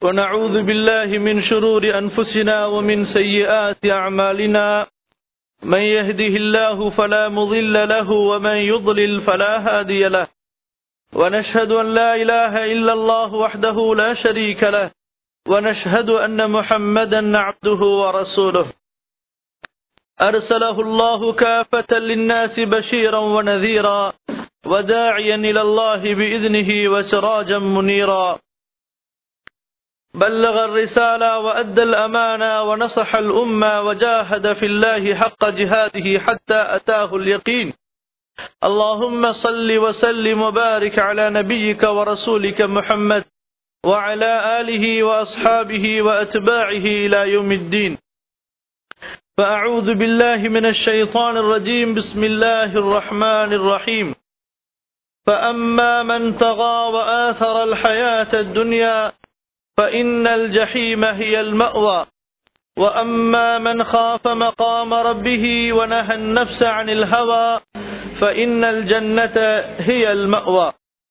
ونعوذ بالله من شرور أنفسنا ومن سيئات أعمالنا من يهده الله فلا مضل له ومن يضلل فلا هادي له ونشهد أن لا إله إلا الله وحده لا شريك له ونشهد أن محمدا عبده ورسوله أرسله الله كافة للناس بشيرا ونذيرا وداعيا إلى الله بإذنه وسراجا منيرا بلغ الرسالة وأدى الأمانة ونصح الأمة وجاهد في الله حق جهاده حتى أتاه اليقين اللهم صل وسلم وبارك على نبيك ورسولك محمد وعلى آله وأصحابه وأتباعه إلى يوم الدين فأعوذ بالله من الشيطان الرجيم بسم الله الرحمن الرحيم فأما من طغى وآثر الحياة الدنيا فإن الجحيم هي المأوى وأما من خاف مقام ربه ونهى النفس عن الهوى فإن الجنة هي المأوى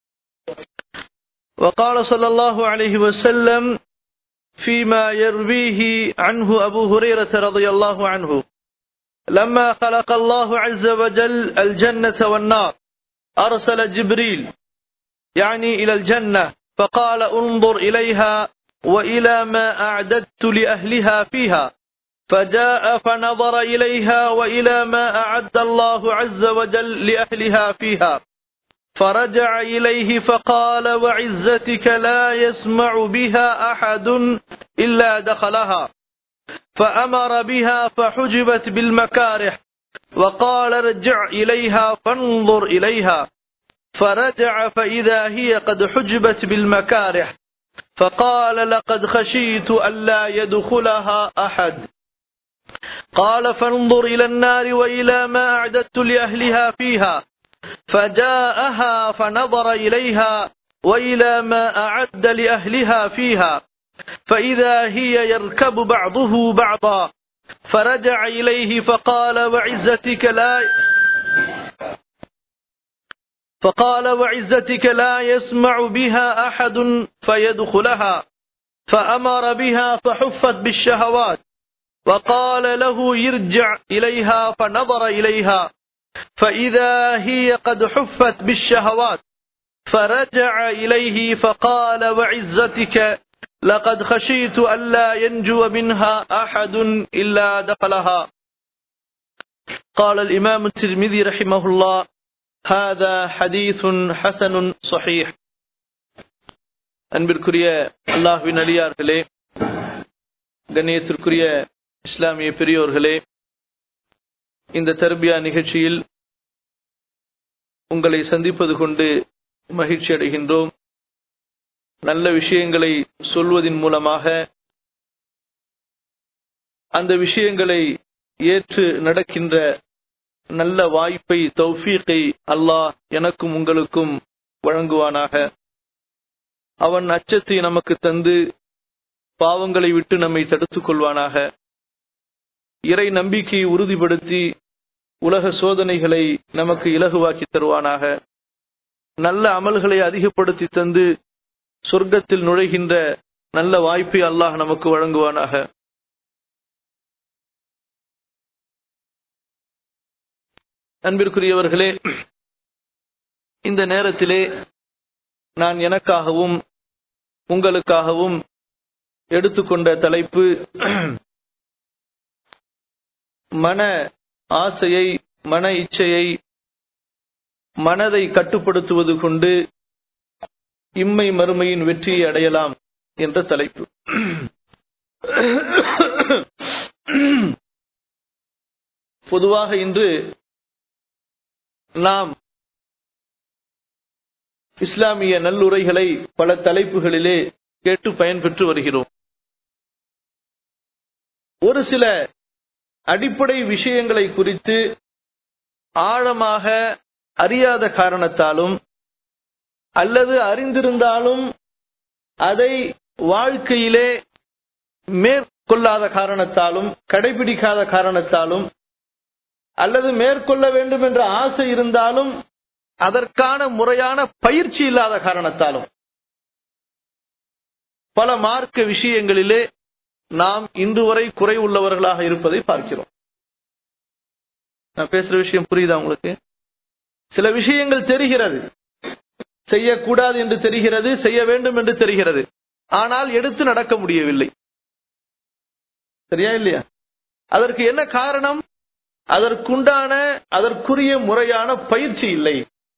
وقال صلى الله عليه وسلم فيما يرويه عنه أبو هريرة رضي الله عنه لما خلق الله عز وجل الجنة والنار أرسل جبريل يعني إلى الجنة فقال انظر إليها وإلى ما أعددت لأهلها فيها فجاء فنظر إليها وإلى ما أعد الله عز وجل لأهلها فيها فرجع إليه فقال وعزتك لا يسمع بها أحد إلا دخلها فأمر بها فحجبت بالمكاره وقال ارجع إليها فانظر إليها فرجع فإذا هي قد حجبت بالمكاره فقال لقد خشيت ألا يدخلها أحد قال فانظر إلى النار وإلى ما أعددت لأهلها فيها فجاءها فنظر إليها وإلى ما أعد لأهلها فيها فإذا هي يركب بعضه بعضا فرجع إليه فقال وعزتك لا فقال وعزتك لا يسمع بها أحد فيدخلها فأمر بها فحفت بالشهوات وقال له يرجع إليها فنظر إليها فإذا هي قد حفت بالشهوات فرجع إليه فقال وعزتك لقد خشيت ألا ينجو منها أحد إلا دخلها قال الإمام الترمذي رحمه الله هذا حديث حسن صحيح அன்பிற்குரிய அல்லாஹ்வின் அடியார்களே கண்ணியத்திற்குரிய இஸ்லாமிய பெரியோர்களே இந்த தர்பியா நிகழ்ச்சியில் உங்களை சந்திப்பது கொண்டு மகிழ்ச்சி அடைகின்றோம் நல்ல விஷயங்களை சொல்வதன் மூலமாக அந்த விஷயங்களை ஏற்று நடக்கின்ற நல்ல வாய்ப்பை தௌஃபீக்கை அல்லாஹ் எனக்கும் உங்களுக்கும் வழங்குவானாக அவன் அச்சத்தை நமக்கு தந்து பாவங்களை விட்டு நம்மை தடுத்துக் கொள்வானாக இறை நம்பிக்கையை உறுதிப்படுத்தி உலக சோதனைகளை நமக்கு இலகுவாக்கி தருவானாக நல்ல அமல்களை அதிகப்படுத்தி தந்து சொர்க்கத்தில் நுழைகின்ற நல்ல வாய்ப்பை அல்லாஹ் நமக்கு வழங்குவானாக அன்பிற்குரியவர்களே இந்த நேரத்திலே நான் எனக்காகவும் உங்களுக்காகவும் எடுத்துக்கொண்ட தலைப்பு மன ஆசையை மன இச்சையை மனதை கட்டுப்படுத்துவது கொண்டு இம்மை மறுமையின் வெற்றியை அடையலாம் என்ற தலைப்பு பொதுவாக இன்று நாம் இஸ்லாமிய நல்லுரைகளை பல தலைப்புகளிலே கேட்டு பயன்பெற்று வருகிறோம் ஒரு சில அடிப்படை விஷயங்களை குறித்து ஆழமாக அறியாத காரணத்தாலும் அல்லது அறிந்திருந்தாலும் அதை வாழ்க்கையிலே மேற்கொள்ளாத காரணத்தாலும் கடைபிடிக்காத காரணத்தாலும் அல்லது மேற்கொள்ள வேண்டும் என்ற ஆசை இருந்தாலும் அதற்கான முறையான பயிற்சி இல்லாத காரணத்தாலும் பல மார்க்க விஷயங்களிலே நாம் இன்று வரை குறை உள்ளவர்களாக இருப்பதை பார்க்கிறோம் நான் பேசுற விஷயம் புரியுதா உங்களுக்கு சில விஷயங்கள் தெரிகிறது செய்யக்கூடாது என்று தெரிகிறது செய்ய வேண்டும் என்று தெரிகிறது ஆனால் எடுத்து நடக்க முடியவில்லை சரியா இல்லையா அதற்கு என்ன காரணம் அதற்குண்டான அதற்குரிய முறையான பயிற்சி இல்லை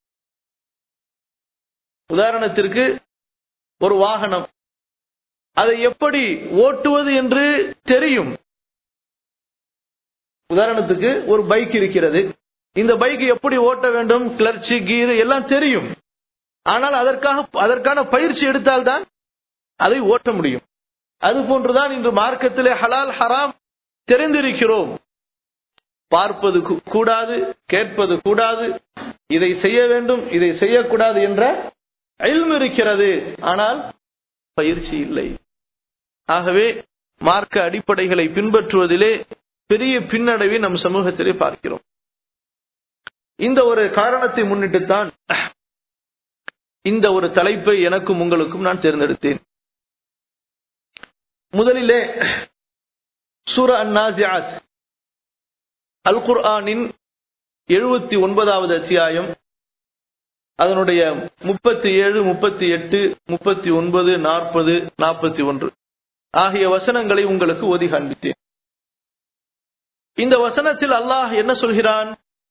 உதாரணத்திற்கு ஒரு வாகனம் அதை எப்படி ஓட்டுவது என்று தெரியும் உதாரணத்துக்கு ஒரு பைக் இருக்கிறது இந்த பைக் எப்படி ஓட்ட வேண்டும் கிளர்ச்சி கீர் எல்லாம் தெரியும் ஆனால் அதற்காக அதற்கான பயிற்சி எடுத்தால்தான் அதை ஓட்ட முடியும் அது போன்றுதான் இன்று மார்க்கத்திலே ஹலால் ஹராம் தெரிந்திருக்கிறோம் பார்ப்பது கூடாது கேட்பது கூடாது இதை செய்ய வேண்டும் இதை செய்யக்கூடாது என்ற அயல்மு இருக்கிறது ஆனால் பயிற்சி இல்லை ஆகவே மார்க்க அடிப்படைகளை பின்பற்றுவதிலே பெரிய பின்னடைவை நம் சமூகத்திலே பார்க்கிறோம் இந்த ஒரு காரணத்தை முன்னிட்டுத்தான் இந்த ஒரு தலைப்பை எனக்கும் உங்களுக்கும் நான் தேர்ந்தெடுத்தேன் முதலிலே சூர அந்நாசியாத் அல் குர்ஆனின் எழுபத்தி ஒன்பதாவது அத்தியாயம் அதனுடைய முப்பத்தி ஏழு முப்பத்தி எட்டு முப்பத்தி ஒன்பது நாற்பது நாற்பத்தி ஒன்று ஆகிய வசனங்களை உங்களுக்கு ஓதி காண்பித்தேன் இந்த வசனத்தில் அல்லாஹ் என்ன சொல்கிறான்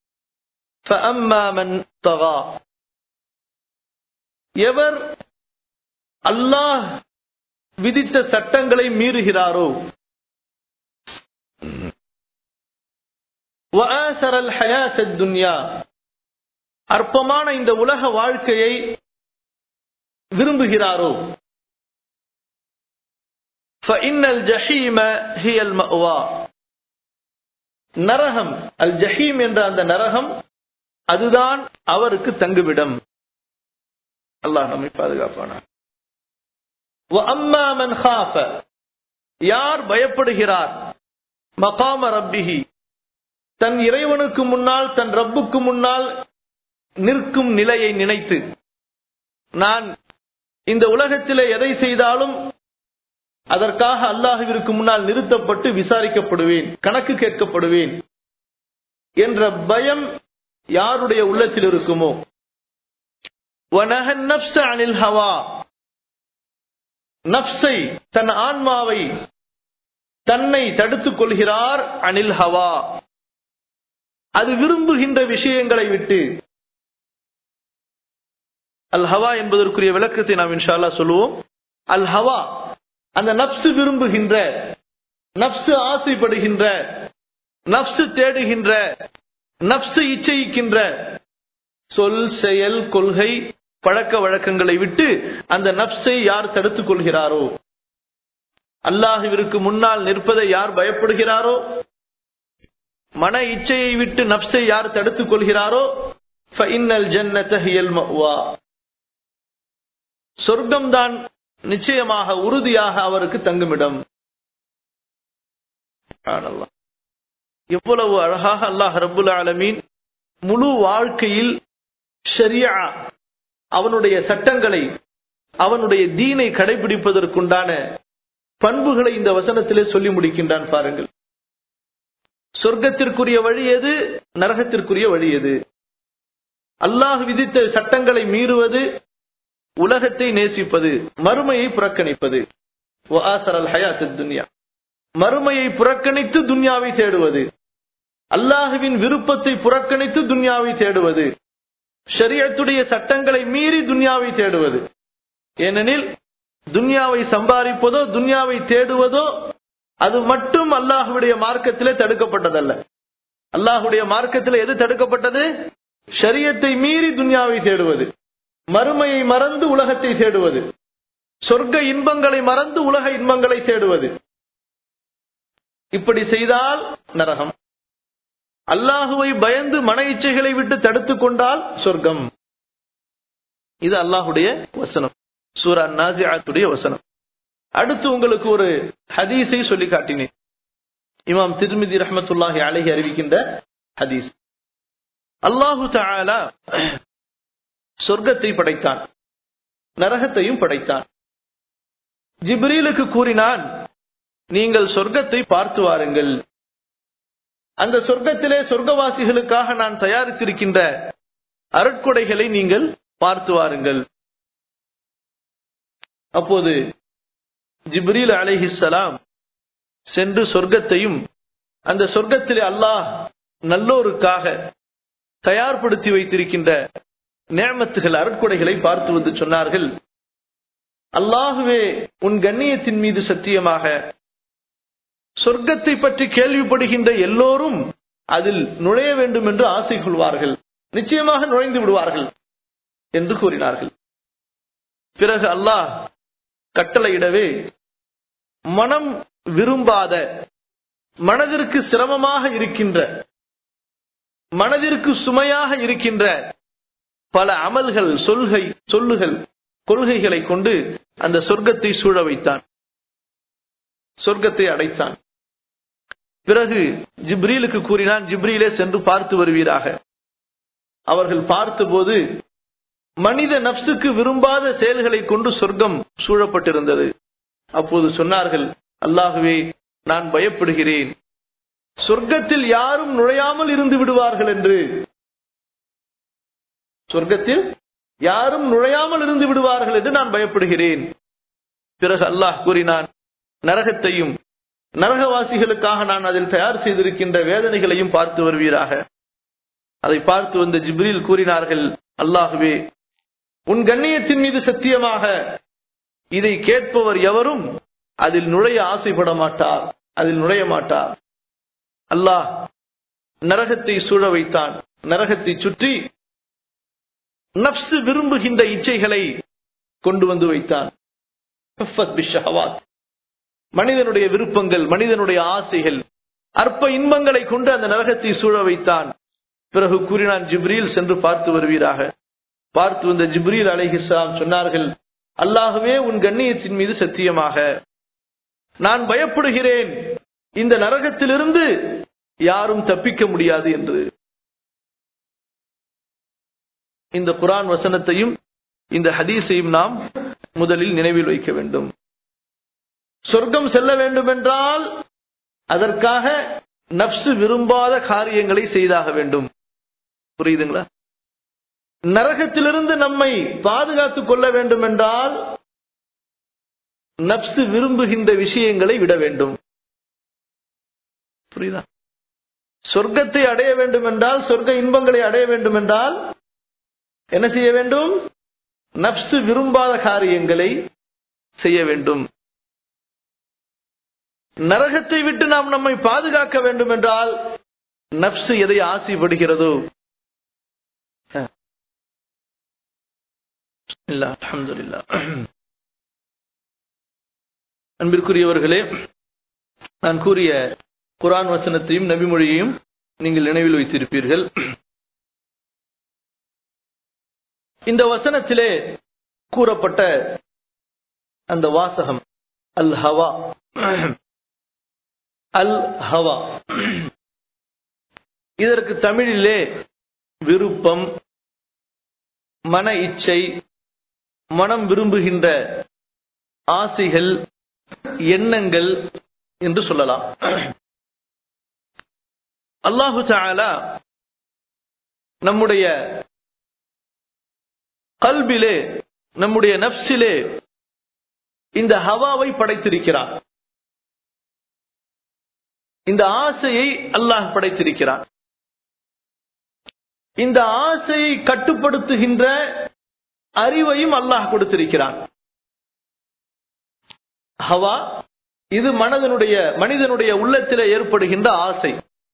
எவர் அல்லாஹ் விதித்த சட்டங்களை மீறுகிறாரோ துன்யா அற்பமான இந்த உலக வாழ்க்கையை விரும்புகிறாரோ நரகம் அல் ஜஹீம் என்ற அந்த நரகம் அதுதான் அவருக்கு தங்குவிடம் அல்லாஹ் நம்மை பாதுகாப்பானார் யார் பயப்படுகிறார் மகாம ரப்பிஹி தன் இறைவனுக்கு முன்னால் தன் ரப்புக்கு முன்னால் நிற்கும் நிலையை நினைத்து நான் இந்த உலகத்திலே எதை செய்தாலும் அதற்காக அல்லாஹுவிற்கு முன்னால் நிறுத்தப்பட்டு விசாரிக்கப்படுவேன் கணக்கு கேட்கப்படுவேன் என்ற பயம் யாருடைய உள்ளத்தில் இருக்குமோ அனில் ஹவா நப்சை தன் ஆன்மாவை தன்னை தடுத்துக் கொள்கிறார் அனில் ஹவா அது விரும்புகின்ற விஷயங்களை விட்டு அல் ஹவா என்பதற்குரிய விளக்கத்தை நாம் இன்ஷால்லா சொல்லுவோம் அல் ஹவா அந்த நப்சு விரும்புகின்ற நப்சு ஆசைப்படுகின்ற நப்சு தேடுகின்ற நப்சு இச்சைக்கின்ற சொல் செயல் கொள்கை பழக்க வழக்கங்களை விட்டு அந்த நப்சை யார் தடுத்துக் கொள்கிறாரோ அல்லாஹுவிற்கு முன்னால் நிற்பதை யார் பயப்படுகிறாரோ மன இச்சையை விட்டு நப்சை யார் தடுத்துக் கொள்கிறாரோ சொர்க்கம்தான் நிச்சயமாக உறுதியாக அவருக்கு தங்குமிடம் எவ்வளவு அழகாக அல்லாஹ் ரபுல் ஆலமீன் முழு வாழ்க்கையில் ஷரியா அவனுடைய சட்டங்களை அவனுடைய தீனை கடைபிடிப்பதற்குண்டான பண்புகளை இந்த வசனத்திலே சொல்லி முடிக்கின்றான் பாருங்கள் சொர்க்கத்திற்குரிய வழி எது நரகத்திற்குரிய வழி எது அல்லாஹ் விதித்த சட்டங்களை மீறுவது உலகத்தை நேசிப்பது மறுமையை புறக்கணிப்பது துன்யா மறுமையை புறக்கணித்து துன்யாவை தேடுவது அல்லாஹுவின் விருப்பத்தை புறக்கணித்து துன்யாவை தேடுவது ஷரியத்துடைய சட்டங்களை மீறி துன்யாவை தேடுவது ஏனெனில் துன்யாவை சம்பாதிப்பதோ துன்யாவை தேடுவதோ அது மட்டும் அல்லாஹுடைய மார்க்கத்திலே தடுக்கப்பட்டதல்ல அல்லாஹுடைய மார்க்கத்தில் எது தடுக்கப்பட்டது ஷரியத்தை மீறி துன்யாவை தேடுவது மறுமையை மறந்து உலகத்தை தேடுவது சொர்க்க இன்பங்களை மறந்து உலக இன்பங்களை தேடுவது இப்படி செய்தால் நரகம் அல்லாஹுவை பயந்து மன இச்சைகளை விட்டு தடுத்துக் கொண்டால் சொர்க்கம் இது அல்லாஹுடைய வசனம் சூரா நாசியாத்துடைய வசனம் அடுத்து உங்களுக்கு ஒரு ஹதீஸை சொல்லி காட்டினேன் இமாம் திருமிதி ரஹமத்துல்லாஹி அழகி அறிவிக்கின்ற ஹதீஸ் அல்லாஹு தாலா சொர்க்கத்தை படைத்தான் நரகத்தையும் படைத்தான் ஜிப்ரீலுக்கு கூறினான் நீங்கள் சொர்க்கத்தை பார்த்து வாருங்கள் அந்த சொர்க்கத்திலே சொர்க்கவாசிகளுக்காக நான் தயாரித்திருக்கின்ற அருட்கொடைகளை நீங்கள் பார்த்து வாருங்கள் அப்போது ஜிப்ரீல் அலைஹிஸ்ஸலாம் சென்று சொர்க்கத்தையும் அந்த சொர்க்கத்திலே அல்லாஹ் நல்லோருக்காக தயார்படுத்தி வைத்திருக்கின்ற நேமத்துகள் அருட்கொடைகளை பார்த்து வந்து சொன்னார்கள் அல்லாஹுவே உன் கண்ணியத்தின் மீது சத்தியமாக சொர்க்கத்தை பற்றி கேள்விப்படுகின்ற எல்லோரும் அதில் நுழைய வேண்டும் என்று ஆசை கொள்வார்கள் நிச்சயமாக நுழைந்து விடுவார்கள் என்று கூறினார்கள் பிறகு அல்லாஹ் கட்டளையிடவே மனம் விரும்பாத மனதிற்கு சிரமமாக இருக்கின்ற மனதிற்கு சுமையாக இருக்கின்ற பல அமல்கள் சொல்கை சொல்லுகள் கொள்கைகளை கொண்டு அந்த சொர்க்கத்தை சூழ வைத்தான் சொர்க்கத்தை அடைத்தான் பிறகு ஜிப்ரீலுக்கு கூறினான் ஜிப்ரீலே சென்று பார்த்து வருவீராக அவர்கள் பார்த்தபோது மனித நப்சுக்கு விரும்பாத செயல்களை கொண்டு சொர்க்கம் சூழப்பட்டிருந்தது அப்போது சொன்னார்கள் அல்லாஹுவே நான் பயப்படுகிறேன் சொர்க்கத்தில் யாரும் நுழையாமல் இருந்து விடுவார்கள் என்று சொர்க்கத்தில் யாரும் நுழையாமல் இருந்து விடுவார்கள் என்று நான் பயப்படுகிறேன் பிறகு அல்லாஹ் கூறினான் நரகத்தையும் நரகவாசிகளுக்காக நான் அதில் தயார் செய்திருக்கின்ற வேதனைகளையும் பார்த்து வருவீராக அதை பார்த்து வந்த ஜிப்ரீல் கூறினார்கள் அல்லாஹுவே உன் கண்ணியத்தின் மீது சத்தியமாக இதை கேட்பவர் எவரும் அதில் நுழைய ஆசைப்பட மாட்டார் அதில் நுழைய மாட்டார் அல்லாஹ் நரகத்தை சூழ வைத்தான் நரகத்தை சுற்றி நப்சு விரும்புகின்ற இச்சைகளை கொண்டு வந்து வைத்தான் மனிதனுடைய விருப்பங்கள் மனிதனுடைய ஆசைகள் அற்ப இன்பங்களை கொண்டு அந்த நரகத்தை சூழ வைத்தான் பிறகு கூறினான் ஜிப்ரீல் சென்று பார்த்து வருவீராக பார்த்து வந்த ஜிப்ரீல் அலைஹிஸ்லாம் சொன்னார்கள் அல்லாகவே உன் கண்ணியத்தின் மீது சத்தியமாக நான் பயப்படுகிறேன் இந்த நரகத்திலிருந்து யாரும் தப்பிக்க முடியாது என்று இந்த குரான் வசனத்தையும் இந்த ஹதீஸையும் நாம் முதலில் நினைவில் வைக்க வேண்டும் சொர்க்கம் செல்ல வேண்டும் என்றால் அதற்காக நப்சு விரும்பாத காரியங்களை செய்தாக வேண்டும் புரியுதுங்களா நரகத்திலிருந்து நம்மை பாதுகாத்துக் கொள்ள வேண்டும் என்றால் நப்சு விரும்புகின்ற விஷயங்களை விட வேண்டும் புரியுதா சொர்க்கத்தை அடைய வேண்டும் என்றால் சொர்க்க இன்பங்களை அடைய வேண்டும் என்றால் என்ன செய்ய வேண்டும் நப்சு விரும்பாத காரியங்களை செய்ய வேண்டும் நரகத்தை விட்டு நாம் நம்மை பாதுகாக்க வேண்டும் என்றால் நப்சு எதை ஆசைப்படுகிறதோ அன்பிற்குரியவர்களே நான் கூறிய குரான் வசனத்தையும் நபிமொழியையும் நீங்கள் நினைவில் வைத்திருப்பீர்கள் இந்த வசனத்திலே கூறப்பட்ட அந்த வாசகம் அல் ஹவா அல் ஹவா இதற்கு தமிழிலே விருப்பம் மன இச்சை மனம் விரும்புகின்ற ஆசைகள் எண்ணங்கள் என்று சொல்லலாம் அல்லாஹு தாலா நம்முடைய கல்பிலே நம்முடைய நப்சிலே இந்த ஹவாவை படைத்திருக்கிறான் இந்த ஆசையை அல்லாஹ் படைத்திருக்கிறான் இந்த ஆசையை கட்டுப்படுத்துகின்ற அறிவையும் அல்லாஹ் கொடுத்திருக்கிறான் ஹவா இது மனதனுடைய மனிதனுடைய உள்ளத்திலே ஏற்படுகின்ற ஆசை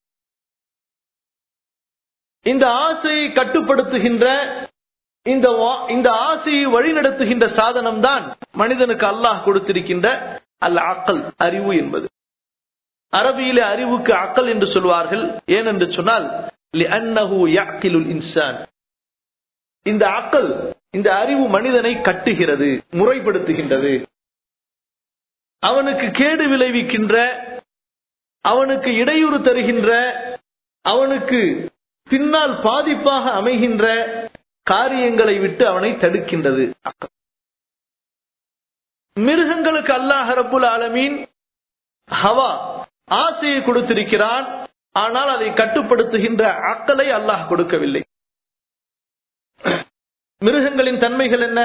இந்த ஆசையை கட்டுப்படுத்துகின்ற இந்த இந்த ஆசையை வழிநடத்துகின்ற சாதனம் தான் மனிதனுக்கு அல்லாஹ் கொடுத்திருக்கின்ற அல் அக்கல் அறிவு என்பது அரபியிலே அறிவுக்கு அக்கல் என்று சொல்வார்கள் ஏனென்று சொன்னால் இன்சான் இந்த அக்கல் இந்த அறிவு மனிதனை கட்டுகிறது முறைப்படுத்துகின்றது அவனுக்கு கேடு விளைவிக்கின்ற அவனுக்கு இடையூறு தருகின்ற அவனுக்கு பின்னால் பாதிப்பாக அமைகின்ற காரியங்களை விட்டு அவனை தடுக்கின்றது மிருகங்களுக்கு அல்லாஹ் ரப்புல் ஆலமீன் ஹவா ஆசையை கொடுத்திருக்கிறான் ஆனால் அதை கட்டுப்படுத்துகின்ற அக்கலை அல்லாஹ் கொடுக்கவில்லை மிருகங்களின் தன்மைகள் என்ன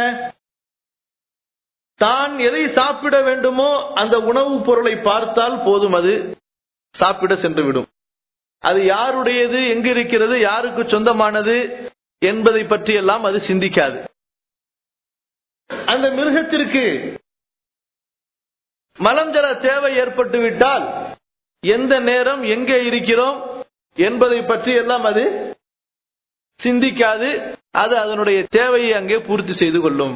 தான் எதை சாப்பிட வேண்டுமோ அந்த உணவுப் பொருளை பார்த்தால் போதும் அது சாப்பிட சென்றுவிடும் அது யாருடையது எங்கு இருக்கிறது யாருக்கு சொந்தமானது என்பதை பற்றியெல்லாம் அது சிந்திக்காது அந்த மிருகத்திற்கு மலம் ஜல தேவை ஏற்பட்டு விட்டால் எந்த நேரம் எங்கே இருக்கிறோம் என்பதை பற்றி எல்லாம் அது சிந்திக்காது அது அதனுடைய தேவையை அங்கே பூர்த்தி செய்து கொள்ளும்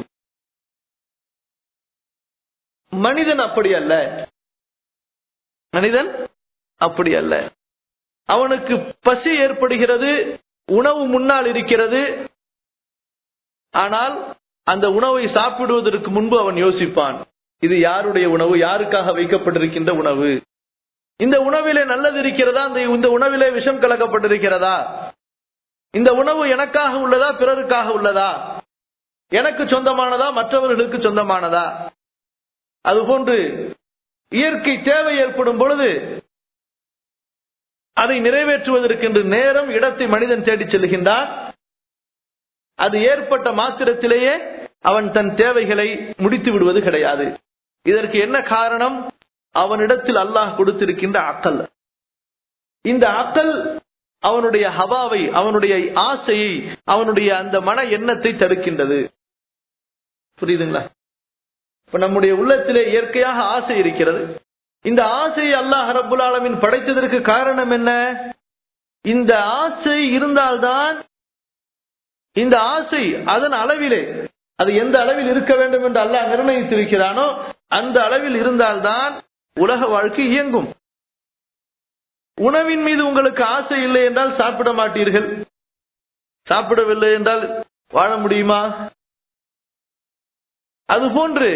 மனிதன் அப்படி அல்ல மனிதன் அப்படி அல்ல அவனுக்கு பசி ஏற்படுகிறது உணவு முன்னால் இருக்கிறது ஆனால் அந்த உணவை சாப்பிடுவதற்கு முன்பு அவன் யோசிப்பான் இது யாருடைய உணவு யாருக்காக வைக்கப்பட்டிருக்கின்ற உணவு இந்த உணவிலே நல்லது இருக்கிறதா அந்த இந்த உணவிலே விஷம் கலக்கப்பட்டிருக்கிறதா இந்த உணவு எனக்காக உள்ளதா பிறருக்காக உள்ளதா எனக்கு சொந்தமானதா மற்றவர்களுக்கு சொந்தமானதா அதுபோன்று இயற்கை தேவை ஏற்படும் பொழுது அதை நிறைவேற்றுவதற்கென்று நேரம் இடத்தை மனிதன் தேடிச் செல்கின்றான் அது ஏற்பட்ட மாத்திரத்திலேயே அவன் தன் தேவைகளை முடித்து விடுவது கிடையாது இதற்கு என்ன காரணம் அவனிடத்தில் அல்லாஹ் கொடுத்திருக்கின்ற அக்கல் இந்த அக்கல் அவனுடைய ஹவாவை அவனுடைய ஆசையை அவனுடைய அந்த மன எண்ணத்தை தடுக்கின்றது புரியுதுங்களா இப்ப நம்முடைய உள்ளத்திலே இயற்கையாக ஆசை இருக்கிறது இந்த ஆசையை அல்லாஹ் ரபுல் ஆலமின் படைத்ததற்கு காரணம் என்ன இந்த ஆசை இருந்தால்தான் இந்த ஆசை அதன் அளவிலே அது எந்த அளவில் இருக்க வேண்டும் என்று அல்லாஹ் நிர்ணயித்திருக்கிறானோ அந்த அளவில் இருந்தால்தான் உலக வாழ்க்கை இயங்கும் உணவின் மீது உங்களுக்கு ஆசை இல்லை என்றால் சாப்பிட மாட்டீர்கள் சாப்பிடவில்லை என்றால் வாழ முடியுமா அதுபோன்று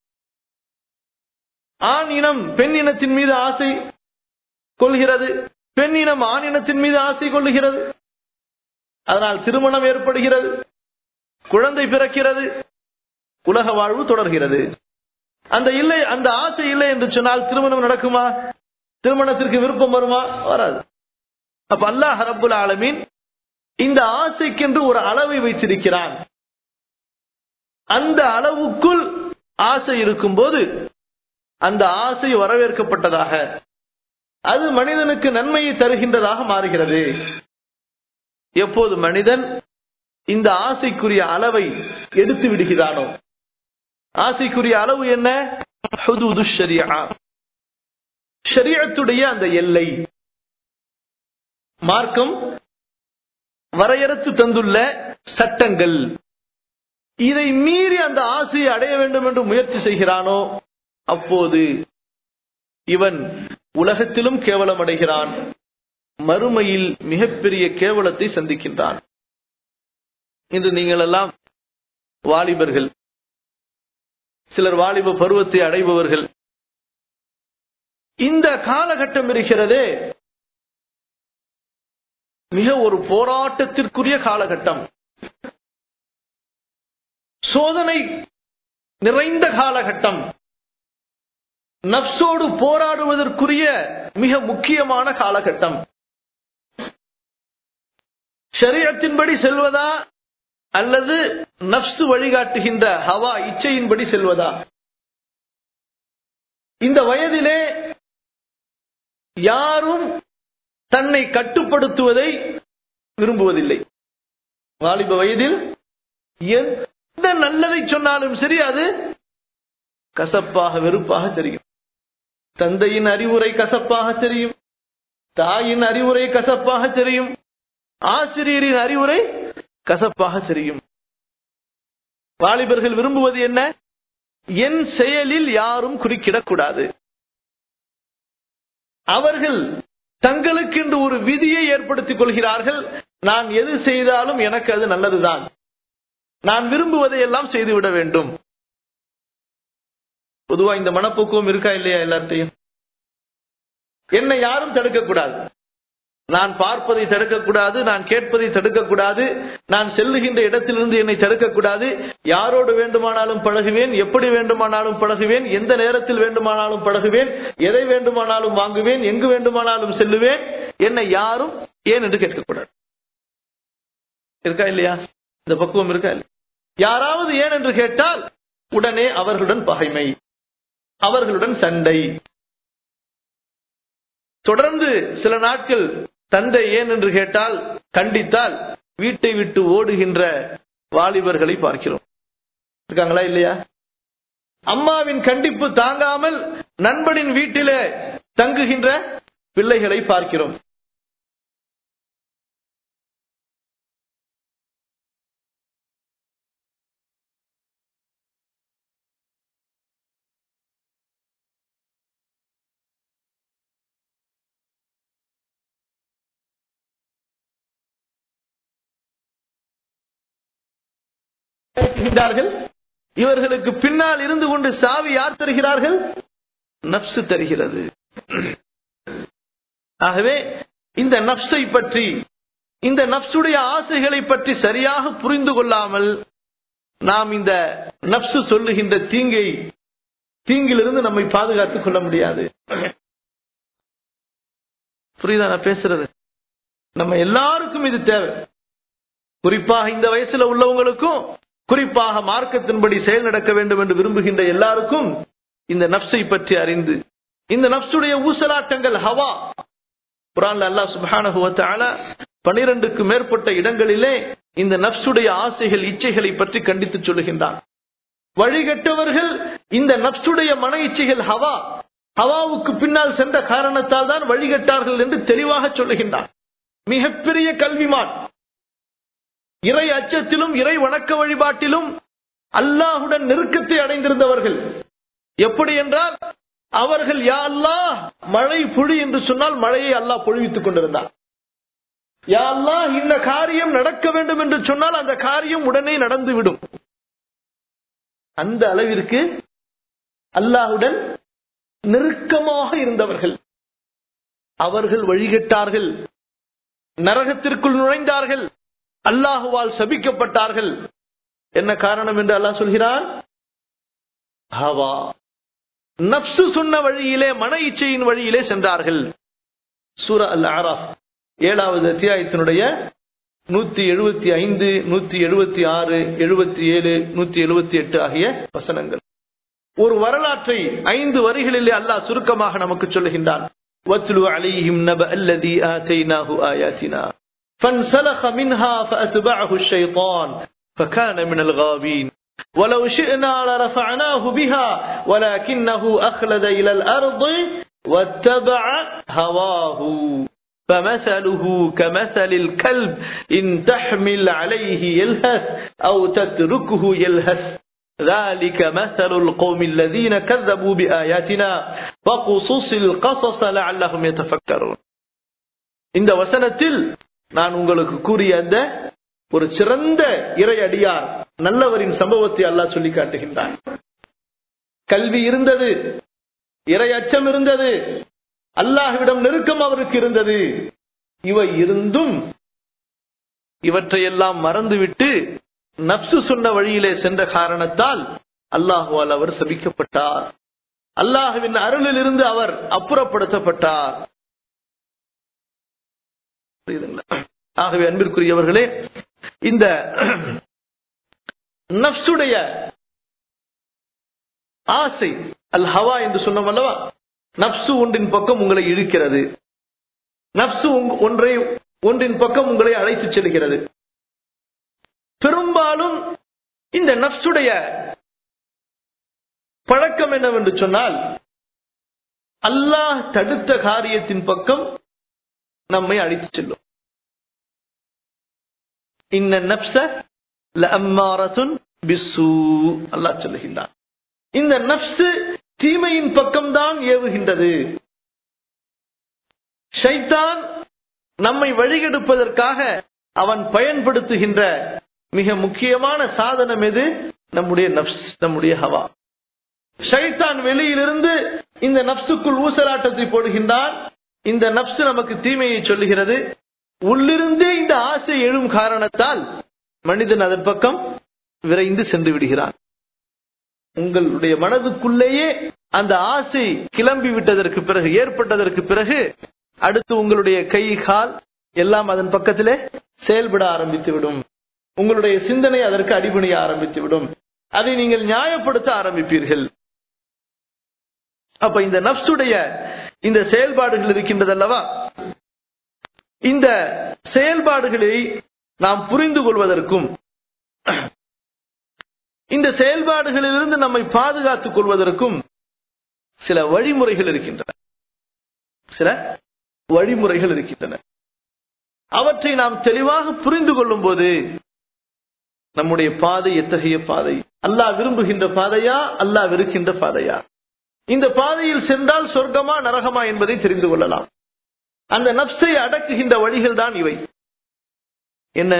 ஆண் இனம் பெண் இனத்தின் மீது ஆசை கொள்கிறது பெண் இனம் ஆண் இனத்தின் மீது ஆசை கொள்ளுகிறது அதனால் திருமணம் ஏற்படுகிறது குழந்தை பிறக்கிறது உலக வாழ்வு தொடர்கிறது அந்த இல்லை அந்த ஆசை இல்லை என்று சொன்னால் திருமணம் நடக்குமா திருமணத்திற்கு விருப்பம் வருமா வராது அப்ப அல்லாஹ் ரபுல் ஆலமீன் இந்த ஆசைக்கென்று ஒரு அளவை வைத்திருக்கிறான் அந்த அளவுக்குள் ஆசை இருக்கும் போது அந்த ஆசை வரவேற்கப்பட்டதாக அது மனிதனுக்கு நன்மையை தருகின்றதாக மாறுகிறது எப்போது மனிதன் இந்த ஆசைக்குரிய அளவை எடுத்து விடுகிறானோ ஆசைக்குரிய அளவு என்ன ஹுதூது ஷரியா ஷரியத்துடைய அந்த எல்லை மார்க்கம் வரையறுத்து தந்துள்ள சட்டங்கள் இதை மீறி அந்த ஆசையை அடைய வேண்டும் என்று முயற்சி செய்கிறானோ அப்போது இவன் உலகத்திலும் கேவலம் அடைகிறான் மறுமையில் மிகப்பெரிய கேவலத்தை சந்திக்கின்றான் இன்று நீங்கள் எல்லாம் வாலிபர்கள் சிலர் வாலிப பருவத்தை அடைபவர்கள் இந்த காலகட்டம் இருக்கிறதே மிக ஒரு போராட்டத்திற்குரிய காலகட்டம் சோதனை நிறைந்த காலகட்டம் நப்சோடு போராடுவதற்குரிய மிக முக்கியமான காலகட்டம் ஷரியத்தின்படி செல்வதா அல்லது நப்சு வழிகாட்டுகின்ற ஹவா இச்சையின்படி செல்வதா இந்த வயதிலே யாரும் தன்னை கட்டுப்படுத்துவதை விரும்புவதில்லை வாலிப வயதில் எந்த நல்லதை சொன்னாலும் சரி அது கசப்பாக வெறுப்பாக தெரியும் தந்தையின் அறிவுரை கசப்பாக தெரியும் தாயின் அறிவுரை கசப்பாக தெரியும் ஆசிரியரின் அறிவுரை கசப்பாக தெரியும் வாலிபர்கள் விரும்புவது என்ன என் செயலில் யாரும் குறுக்கிடக்கூடாது அவர்கள் தங்களுக்கென்று ஒரு விதியை ஏற்படுத்திக் கொள்கிறார்கள் நான் எது செய்தாலும் எனக்கு அது நல்லதுதான் நான் விரும்புவதை எல்லாம் செய்துவிட வேண்டும் பொதுவா இந்த மனப்போக்குவம் இருக்கா இல்லையா எல்லார்ட்டையும் என்னை யாரும் தடுக்கக்கூடாது நான் பார்ப்பதை தடுக்கக்கூடாது நான் கேட்பதை தடுக்கக்கூடாது நான் செல்லுகின்ற இடத்திலிருந்து என்னை தடுக்கக்கூடாது யாரோடு வேண்டுமானாலும் பழகுவேன் எப்படி வேண்டுமானாலும் பழகுவேன் எந்த நேரத்தில் வேண்டுமானாலும் பழகுவேன் எதை வேண்டுமானாலும் வாங்குவேன் எங்கு வேண்டுமானாலும் செல்லுவேன் என்னை யாரும் ஏன் என்று கேட்கக்கூடாது இருக்கா இல்லையா இந்த பக்குவம் இருக்கா இல்லையா யாராவது ஏன் என்று கேட்டால் உடனே அவர்களுடன் பகைமை அவர்களுடன் சண்டை தொடர்ந்து சில நாட்கள் தந்தை ஏன் என்று கேட்டால் கண்டித்தால் வீட்டை விட்டு ஓடுகின்ற வாலிபர்களை பார்க்கிறோம் இருக்காங்களா இல்லையா அம்மாவின் கண்டிப்பு தாங்காமல் நண்பனின் வீட்டிலே தங்குகின்ற பிள்ளைகளை பார்க்கிறோம் தருகிறார்கள் இவர்களுக்கு பின்னால் இருந்து கொண்டு சாவி யார் தருகிறார்கள் நப்சு தருகிறது ஆகவே இந்த நப்சை பற்றி இந்த நப்சுடைய ஆசைகளை பற்றி சரியாக புரிந்து கொள்ளாமல் நாம் இந்த நப்சு சொல்லுகின்ற தீங்கை தீங்கிலிருந்து நம்மை பாதுகாத்துக் கொள்ள முடியாது புரியுதா நான் பேசுறது நம்ம எல்லாருக்கும் இது தேவை குறிப்பாக இந்த வயசுல உள்ளவங்களுக்கும் குறிப்பாக மார்க்கத்தின்படி செயல் நடக்க வேண்டும் என்று விரும்புகின்ற எல்லாருக்கும் இந்த நப்சை பற்றி அறிந்து இந்த நப்சுடைய ஊசலாட்டங்கள் ஹவா குரான்ல அல்லா சுபான பனிரெண்டுக்கு மேற்பட்ட இடங்களிலே இந்த நப்சுடைய ஆசைகள் இச்சைகளை பற்றி கண்டித்து சொல்லுகின்றான் வழிகட்டவர்கள் இந்த நப்சுடைய மன இச்சைகள் ஹவா ஹவாவுக்கு பின்னால் சென்ற காரணத்தால் தான் வழிகட்டார்கள் என்று தெளிவாக சொல்லுகின்றான் மிகப்பெரிய கல்விமான் இறை அச்சத்திலும் இறை வணக்க வழிபாட்டிலும் அல்லாஹுடன் நெருக்கத்தை அடைந்திருந்தவர்கள் எப்படி என்றால் அவர்கள் யா அல்லாஹ் மழை பொழி என்று சொன்னால் மழையை அல்லாஹ் பொழிவித்துக் கொண்டிருந்தார் யா அல்லாஹ் இந்த காரியம் நடக்க வேண்டும் என்று சொன்னால் அந்த காரியம் உடனே நடந்துவிடும் அந்த அளவிற்கு அல்லாஹுடன் நெருக்கமாக இருந்தவர்கள் அவர்கள் வழிகட்டார்கள் நரகத்திற்குள் நுழைந்தார்கள் அல்லாஹுவால் சபிக்கப்பட்டார்கள் என்ன காரணம் என்று அல்லாஹ் சொல்கிறான் ஹவா நப்சு சொன்ன வழியிலே மன இச்சையின் வழியிலே சென்றார்கள் சூர அல் ஆராஃப் ஏழாவது அத்தியாயத்தினுடைய நூத்தி எழுபத்தி ஐந்து நூத்தி எழுபத்தி ஆறு எழுபத்தி ஏழு நூத்தி எழுபத்தி எட்டு ஆகிய வசனங்கள் ஒரு வரலாற்றை ஐந்து வரிகளிலே அல்லாஹ் சுருக்கமாக நமக்கு சொல்லுகின்றான் وَاتْلُ عَلَيْهِمْ نَبَأَ الَّذِي آتَيْنَاهُ آيَاتِنَا فانسلخ منها فأتبعه الشيطان فكان من الغابين ولو شئنا لرفعناه بها ولكنه أخلد إلى الأرض واتبع هواه فمثله كمثل الكلب إن تحمل عليه يلهث أو تتركه يلهث ذلك مثل القوم الذين كذبوا بآياتنا فقصص القصص لعلهم يتفكرون இந்த வசனத்தில் நான் உங்களுக்கு கூறிய அந்த ஒரு சிறந்த இறை அடியார் நல்லவரின் சம்பவத்தை அல்லாஹ் சொல்லி காட்டுகின்றான் கல்வி இருந்தது இறை அச்சம் இருந்தது அல்லாஹ்விடம் நெருக்கம் அவருக்கு இருந்தது இவை இருந்தும் இவற்றையெல்லாம் மறந்துவிட்டு நப்சு சொன்ன வழியிலே சென்ற காரணத்தால் அல்லாஹுவால் அவர் சபிக்கப்பட்டார் அல்லாஹுவின் அருளில் இருந்து அவர் அப்புறப்படுத்தப்பட்டார் ஆகவே அன்பிற்குரியவர்களே இந்த நப்சுடைய ஆசை அல் ஹவா என்று சொன்னோம் அல்லவா நப்சு ஒன்றின் பக்கம் உங்களை இழுக்கிறது நப்சு ஒன்றை ஒன்றின் பக்கம் உங்களை அழைத்து செல்கிறது பெரும்பாலும் இந்த நப்சுடைய பழக்கம் என்னவென்று சொன்னால் அல்லாஹ் தடுத்த காரியத்தின் பக்கம் நம்மை அழைத்து செல்லும் இன்ன நப்ச லஅம்மாரத்துன் பிஸ்ஸூ அல்லாஹ் சொல்லுகின்றான் இந்த நப்சு தீமையின் பக்கம்தான் ஏவுகின்றது ஷைத்தான் நம்மை வழிகெடுப்பதற்காக அவன் பயன்படுத்துகின்ற மிக முக்கியமான சாதனம் எது நம்முடைய நப்ஸ் நம்முடைய ஹவா ஷைத்தான் வெளியிலிருந்து இந்த நப்சுக்குள் ஊசலாட்டத்தை போடுகின்றான் இந்த நப்சு நமக்கு தீமையை சொல்லுகிறது உள்ளிருந்தே இந்த ஆசை எழும் காரணத்தால் மனிதன் அதன் பக்கம் விரைந்து சென்று விடுகிறான் உங்களுடைய மனதுக்குள்ளேயே அந்த ஆசை கிளம்பி விட்டதற்கு பிறகு ஏற்பட்டதற்கு பிறகு அடுத்து உங்களுடைய கை கால் எல்லாம் அதன் பக்கத்திலே செயல்பட ஆரம்பித்து விடும் உங்களுடைய சிந்தனை அதற்கு அடிபணிய ஆரம்பித்து விடும் அதை நீங்கள் நியாயப்படுத்த ஆரம்பிப்பீர்கள் அப்ப இந்த நப்சுடைய இந்த செயல்பாடுகள் இருக்கின்றது அல்லவா இந்த செயல்பாடுகளை நாம் புரிந்து கொள்வதற்கும் இந்த செயல்பாடுகளிலிருந்து நம்மை பாதுகாத்துக் கொள்வதற்கும் சில வழிமுறைகள் இருக்கின்றன சில வழிமுறைகள் இருக்கின்றன அவற்றை நாம் தெளிவாக புரிந்து கொள்ளும் போது நம்முடைய பாதை எத்தகைய பாதை அல்லாஹ் விரும்புகின்ற பாதையா அல்லாஹ் வெறுக்கின்ற பாதையா இந்த பாதையில் சென்றால் சொர்க்கமா நரகமா என்பதை தெரிந்து கொள்ளலாம் அந்த நப்சை அடக்குகின்ற வழிகள் தான் இவை என்ன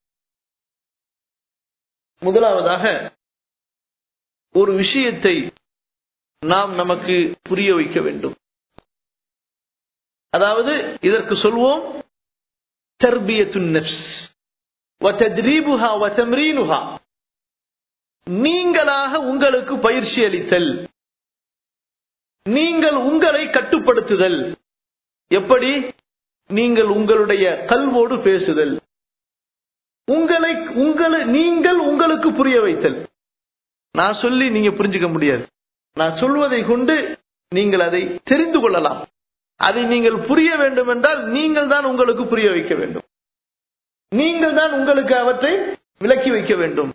முதலாவதாக ஒரு விஷயத்தை நாம் நமக்கு புரிய வைக்க வேண்டும் அதாவது இதற்கு சொல்வோம் தர்பியத்துன் நப்ஸ் வதத்ரீபுஹா வதம்ரீனுஹா நீங்களாக உங்களுக்கு பயிற்சி அளித்தல் நீங்கள் உங்களை கட்டுப்படுத்துதல் எப்படி நீங்கள் உங்களுடைய கல்வோடு பேசுதல் உங்களை உங்களை நீங்கள் உங்களுக்கு புரிய வைத்தல் நான் சொல்லி நீங்க புரிஞ்சுக்க முடியாது நான் சொல்வதை கொண்டு நீங்கள் அதை தெரிந்து கொள்ளலாம் அதை நீங்கள் புரிய வேண்டும் என்றால் நீங்கள் தான் உங்களுக்கு புரிய வைக்க வேண்டும் நீங்கள் தான் உங்களுக்கு அவற்றை விலக்கி வைக்க வேண்டும்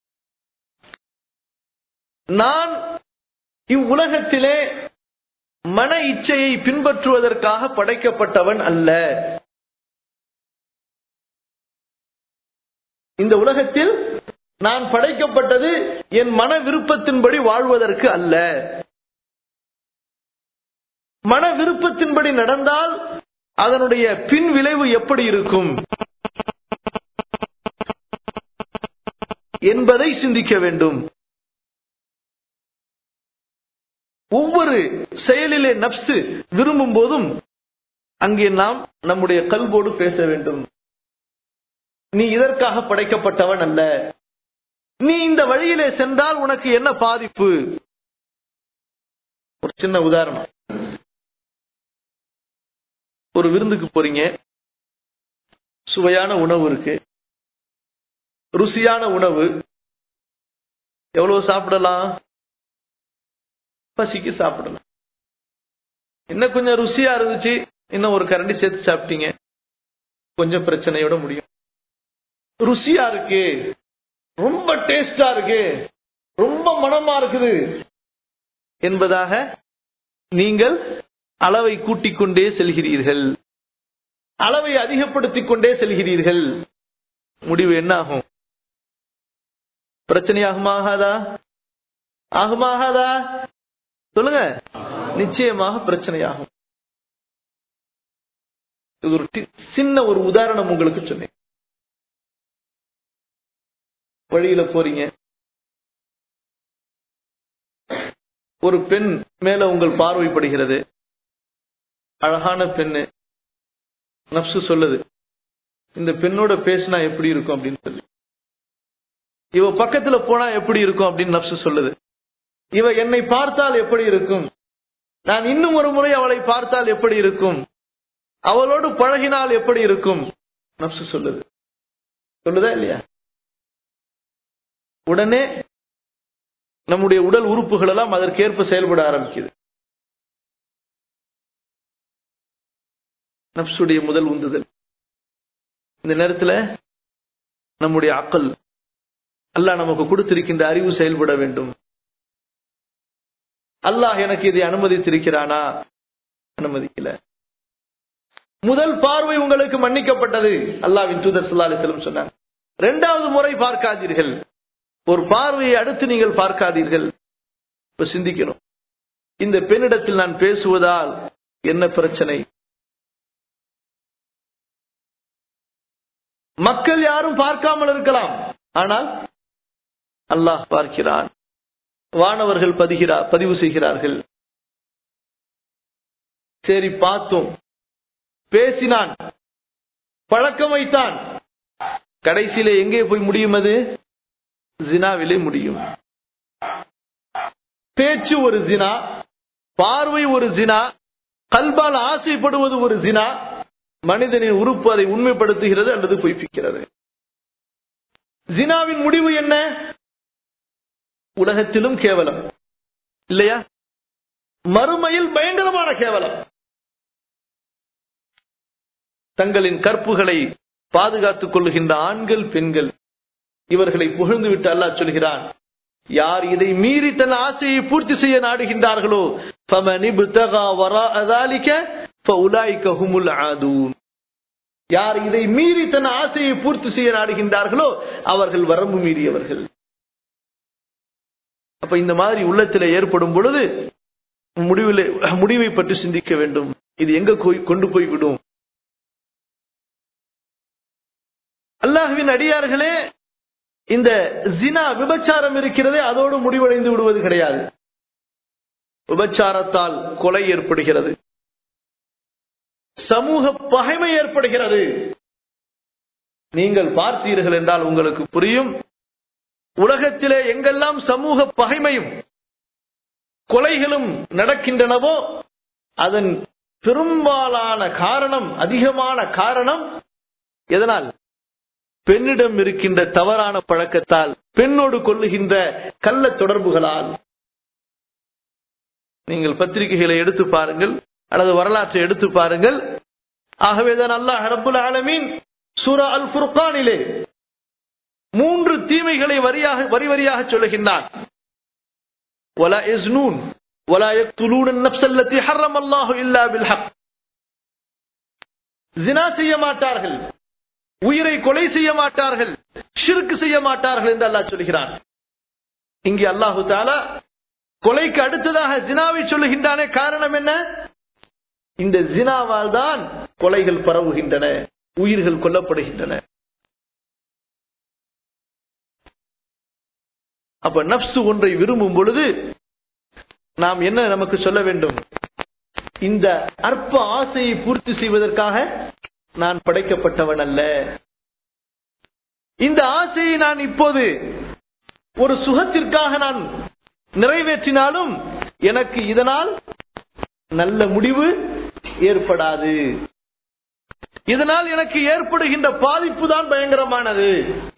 நான் இவ்வுலகத்திலே மன இச்சையை பின்பற்றுவதற்காக படைக்கப்பட்டவன் அல்ல இந்த உலகத்தில் நான் படைக்கப்பட்டது என் மன விருப்பத்தின்படி வாழ்வதற்கு அல்ல மன விருப்பத்தின்படி நடந்தால் அதனுடைய பின் விளைவு எப்படி இருக்கும் என்பதை சிந்திக்க வேண்டும் ஒவ்வொரு செயலிலே நப்சு விரும்பும் போதும் அங்கே நாம் நம்முடைய கல்வோடு பேச வேண்டும் நீ இதற்காக படைக்கப்பட்டவன் அல்ல நீ இந்த வழியிலே சென்றால் உனக்கு என்ன பாதிப்பு ஒரு சின்ன உதாரணம் ஒரு விருந்துக்கு போறீங்க சுவையான உணவு இருக்கு ருசியான உணவு எவ்வளவு சாப்பிடலாம் பசிக்கு சாப்பிடலாம் இன்னும் கொஞ்சம் ருசியா இருந்துச்சு இன்னும் ஒரு கரண்டி சேர்த்து சாப்பிட்டீங்க கொஞ்சம் பிரச்சனையோட முடியும் ருசியா இருக்கு ரொம்ப டேஸ்டா இருக்கு ரொம்ப மனமா இருக்குது என்பதாக நீங்கள் அளவை கூட்டிக் கொண்டே செல்கிறீர்கள் அளவை அதிகப்படுத்திக் கொண்டே செல்கிறீர்கள் முடிவு என்ன ஆகும் பிரச்சனையாகுமா ஆகாதா ஆகுமா ஆகாதா சொல்லுங்க நிச்சயமாக பிரச்சனையாகும் இது ஒரு சின்ன ஒரு உதாரணம் உங்களுக்கு சொன்னேன் வழியில போறீங்க ஒரு பெண் மேல உங்கள் பார்வைப்படுகிறது அழகான பெண்ணு நப்சு சொல்லுது இந்த பெண்ணோட பேசினா எப்படி இருக்கும் அப்படின்னு சொல்லி இவ பக்கத்துல போனா எப்படி இருக்கும் அப்படின்னு நப்சு சொல்லுது இவ என்னை பார்த்தால் எப்படி இருக்கும் நான் இன்னும் ஒரு முறை அவளை பார்த்தால் எப்படி இருக்கும் அவளோடு பழகினால் எப்படி இருக்கும் நப்சு சொல்லுது சொல்லுதா இல்லையா உடனே நம்முடைய உடல் உறுப்புகள் எல்லாம் அதற்கேற்ப செயல்பட ஆரம்பிக்குது நப்சுடைய முதல் உந்துதல் இந்த நேரத்தில் நம்முடைய அக்கல் அல்லாஹ் நமக்கு கொடுத்திருக்கின்ற அறிவு செயல்பட வேண்டும் அல்லாஹ் எனக்கு இதை அனுமதித்திருக்கிறானா அனுமதிக்கல முதல் பார்வை உங்களுக்கு மன்னிக்கப்பட்டது அல்லாவின் தூதர் சல்லா அலிஸ்லம் சொன்னாங்க இரண்டாவது முறை பார்க்காதீர்கள் ஒரு பார்வையை அடுத்து நீங்கள் பார்க்காதீர்கள் இப்ப சிந்திக்கணும் இந்த பெண்ணிடத்தில் நான் பேசுவதால் என்ன பிரச்சனை மக்கள் யாரும் பார்க்காமல் இருக்கலாம் ஆனால் அல்லாஹ் பார்க்கிறான் வானவர்கள் பதிகிறார் பதிவு செய்கிறார்கள் சரி பார்த்தோம் பேசினான் பழக்கம் வைத்தான் கடைசியில எங்கே போய் முடியும் அது ஜினாவிலே முடியும் பேச்சு ஒரு ஜினா பார்வை ஒரு ஜினா கல்பால் ஆசைப்படுவது ஒரு ஜினா மனிதனின் உறுப்பு அதை உண்மைப்படுத்துகிறது அல்லது பொய்ப்பிக்கிறது ஜினாவின் முடிவு என்ன உலகத்திலும் கேவலம் இல்லையா மறுமையில் பயங்கரமான கேவலம் தங்களின் கற்புகளை பாதுகாத்துக் கொள்ளுகின்ற ஆண்கள் பெண்கள் இவர்களை புகழ்ந்து விட்டு அல்லாஹ் சொல்கிறான் யார் இதை மீறி தன் ஆசையை பூர்த்தி செய்ய நாடுகின்றார்களோ யார் இதை மீறி தன் ஆசையை பூர்த்தி செய்ய நாடுகின்றார்களோ அவர்கள் வரம்பு மீறியவர்கள் அப்ப இந்த மாதிரி உள்ளத்தில் ஏற்படும் பொழுது முடிவில் முடிவை பற்றி சிந்திக்க வேண்டும் இது எங்க கொண்டு போய் விடும் அல்லாஹுவின் அடியார்களே இந்த ஜினா விபச்சாரம் இருக்கிறதே அதோடு முடிவடைந்து விடுவது கிடையாது விபச்சாரத்தால் கொலை ஏற்படுகிறது சமூக பகைமை ஏற்படுகிறது நீங்கள் பார்த்தீர்கள் என்றால் உங்களுக்கு புரியும் உலகத்திலே எங்கெல்லாம் சமூக பகைமையும் கொலைகளும் நடக்கின்றனவோ அதன் பெரும்பாலான காரணம் அதிகமான காரணம் எதனால் பெண்ணிடம் இருக்கின்ற தவறான பழக்கத்தால் பெண்ணோடு கொள்ளுகின்ற கள்ள தொடர்புகளால் நீங்கள் பத்திரிகைகளை எடுத்து பாருங்கள் அல்லது வரலாற்றை எடுத்து பாருங்கள் ஆகவேதான் அல்லாஹ் ரபுல் ஆலமீன் சூரா அல் ஃபுர்கானிலே மூன்று தீமைகளை வரியாக வரி வரியாக சொல்லுகின்றான் ولا يزنون ولا يقتلون النفس التي حرم الله الا بالحق زنا செய்ய மாட்டார்கள் உயிரை கொலை செய்ய மாட்டார்கள் ஷிர்க் செய்ய மாட்டார்கள் என்று அல்லாஹ் சொல்கிறான் இங்கே அல்லாஹு தாலா கொலைக்கு அடுத்ததாக ஜினாவை சொல்லுகின்றானே காரணம் என்ன இந்த ஜினாவால் தான் கொலைகள் பரவுகின்றன உயிர்கள் கொல்லப்படுகின்றன அப்ப நப்சு ஒன்றை விரும்பும் பொழுது நாம் என்ன நமக்கு சொல்ல வேண்டும் இந்த அற்ப ஆசையை பூர்த்தி செய்வதற்காக நான் படைக்கப்பட்டவன் அல்ல இந்த ஆசையை நான் இப்போது ஒரு சுகத்திற்காக நான் நிறைவேற்றினாலும் எனக்கு இதனால் நல்ல முடிவு ஏற்படாது இதனால் எனக்கு ஏற்படுகின்ற பாதிப்பு தான் பயங்கரமானது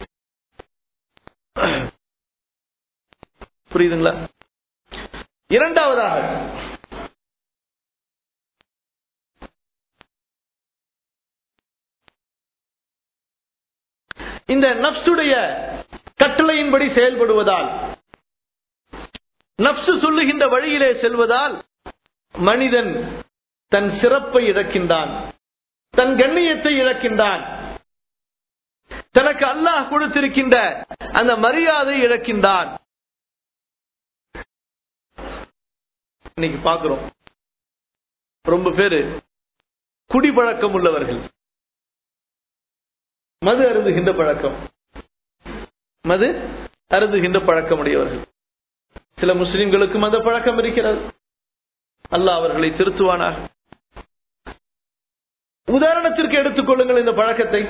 புரியுதுங்களா இரண்டாவதாக இந்த நப்சுடைய கட்டளையின்படி செயல்படுவதால் நப்சு சொல்லுகின்ற வழியிலே செல்வதால் மனிதன் தன் சிறப்பை இழக்கின்றான் தன் கண்ணியத்தை இழக்கின்றான் தனக்கு அல்லாஹ் கொடுத்திருக்கின்ற அந்த மரியாதை இழக்கின்றான் இன்னைக்கு பாக்குறோம் ரொம்ப பேரு குடிப்பழக்கம் உள்ளவர்கள் மது அருந்துகின்ற பழக்கம் மது அருந்துகின்ற பழக்கம் உடையவர்கள் சில முஸ்லிம்களுக்கும் அந்த பழக்கம் இருக்கிறது அல்லாஹ் அவர்களை திருத்துவானாக உதாரணத்திற்கு எடுத்துக் கொள்ளுங்கள் இந்த பழக்கத்தை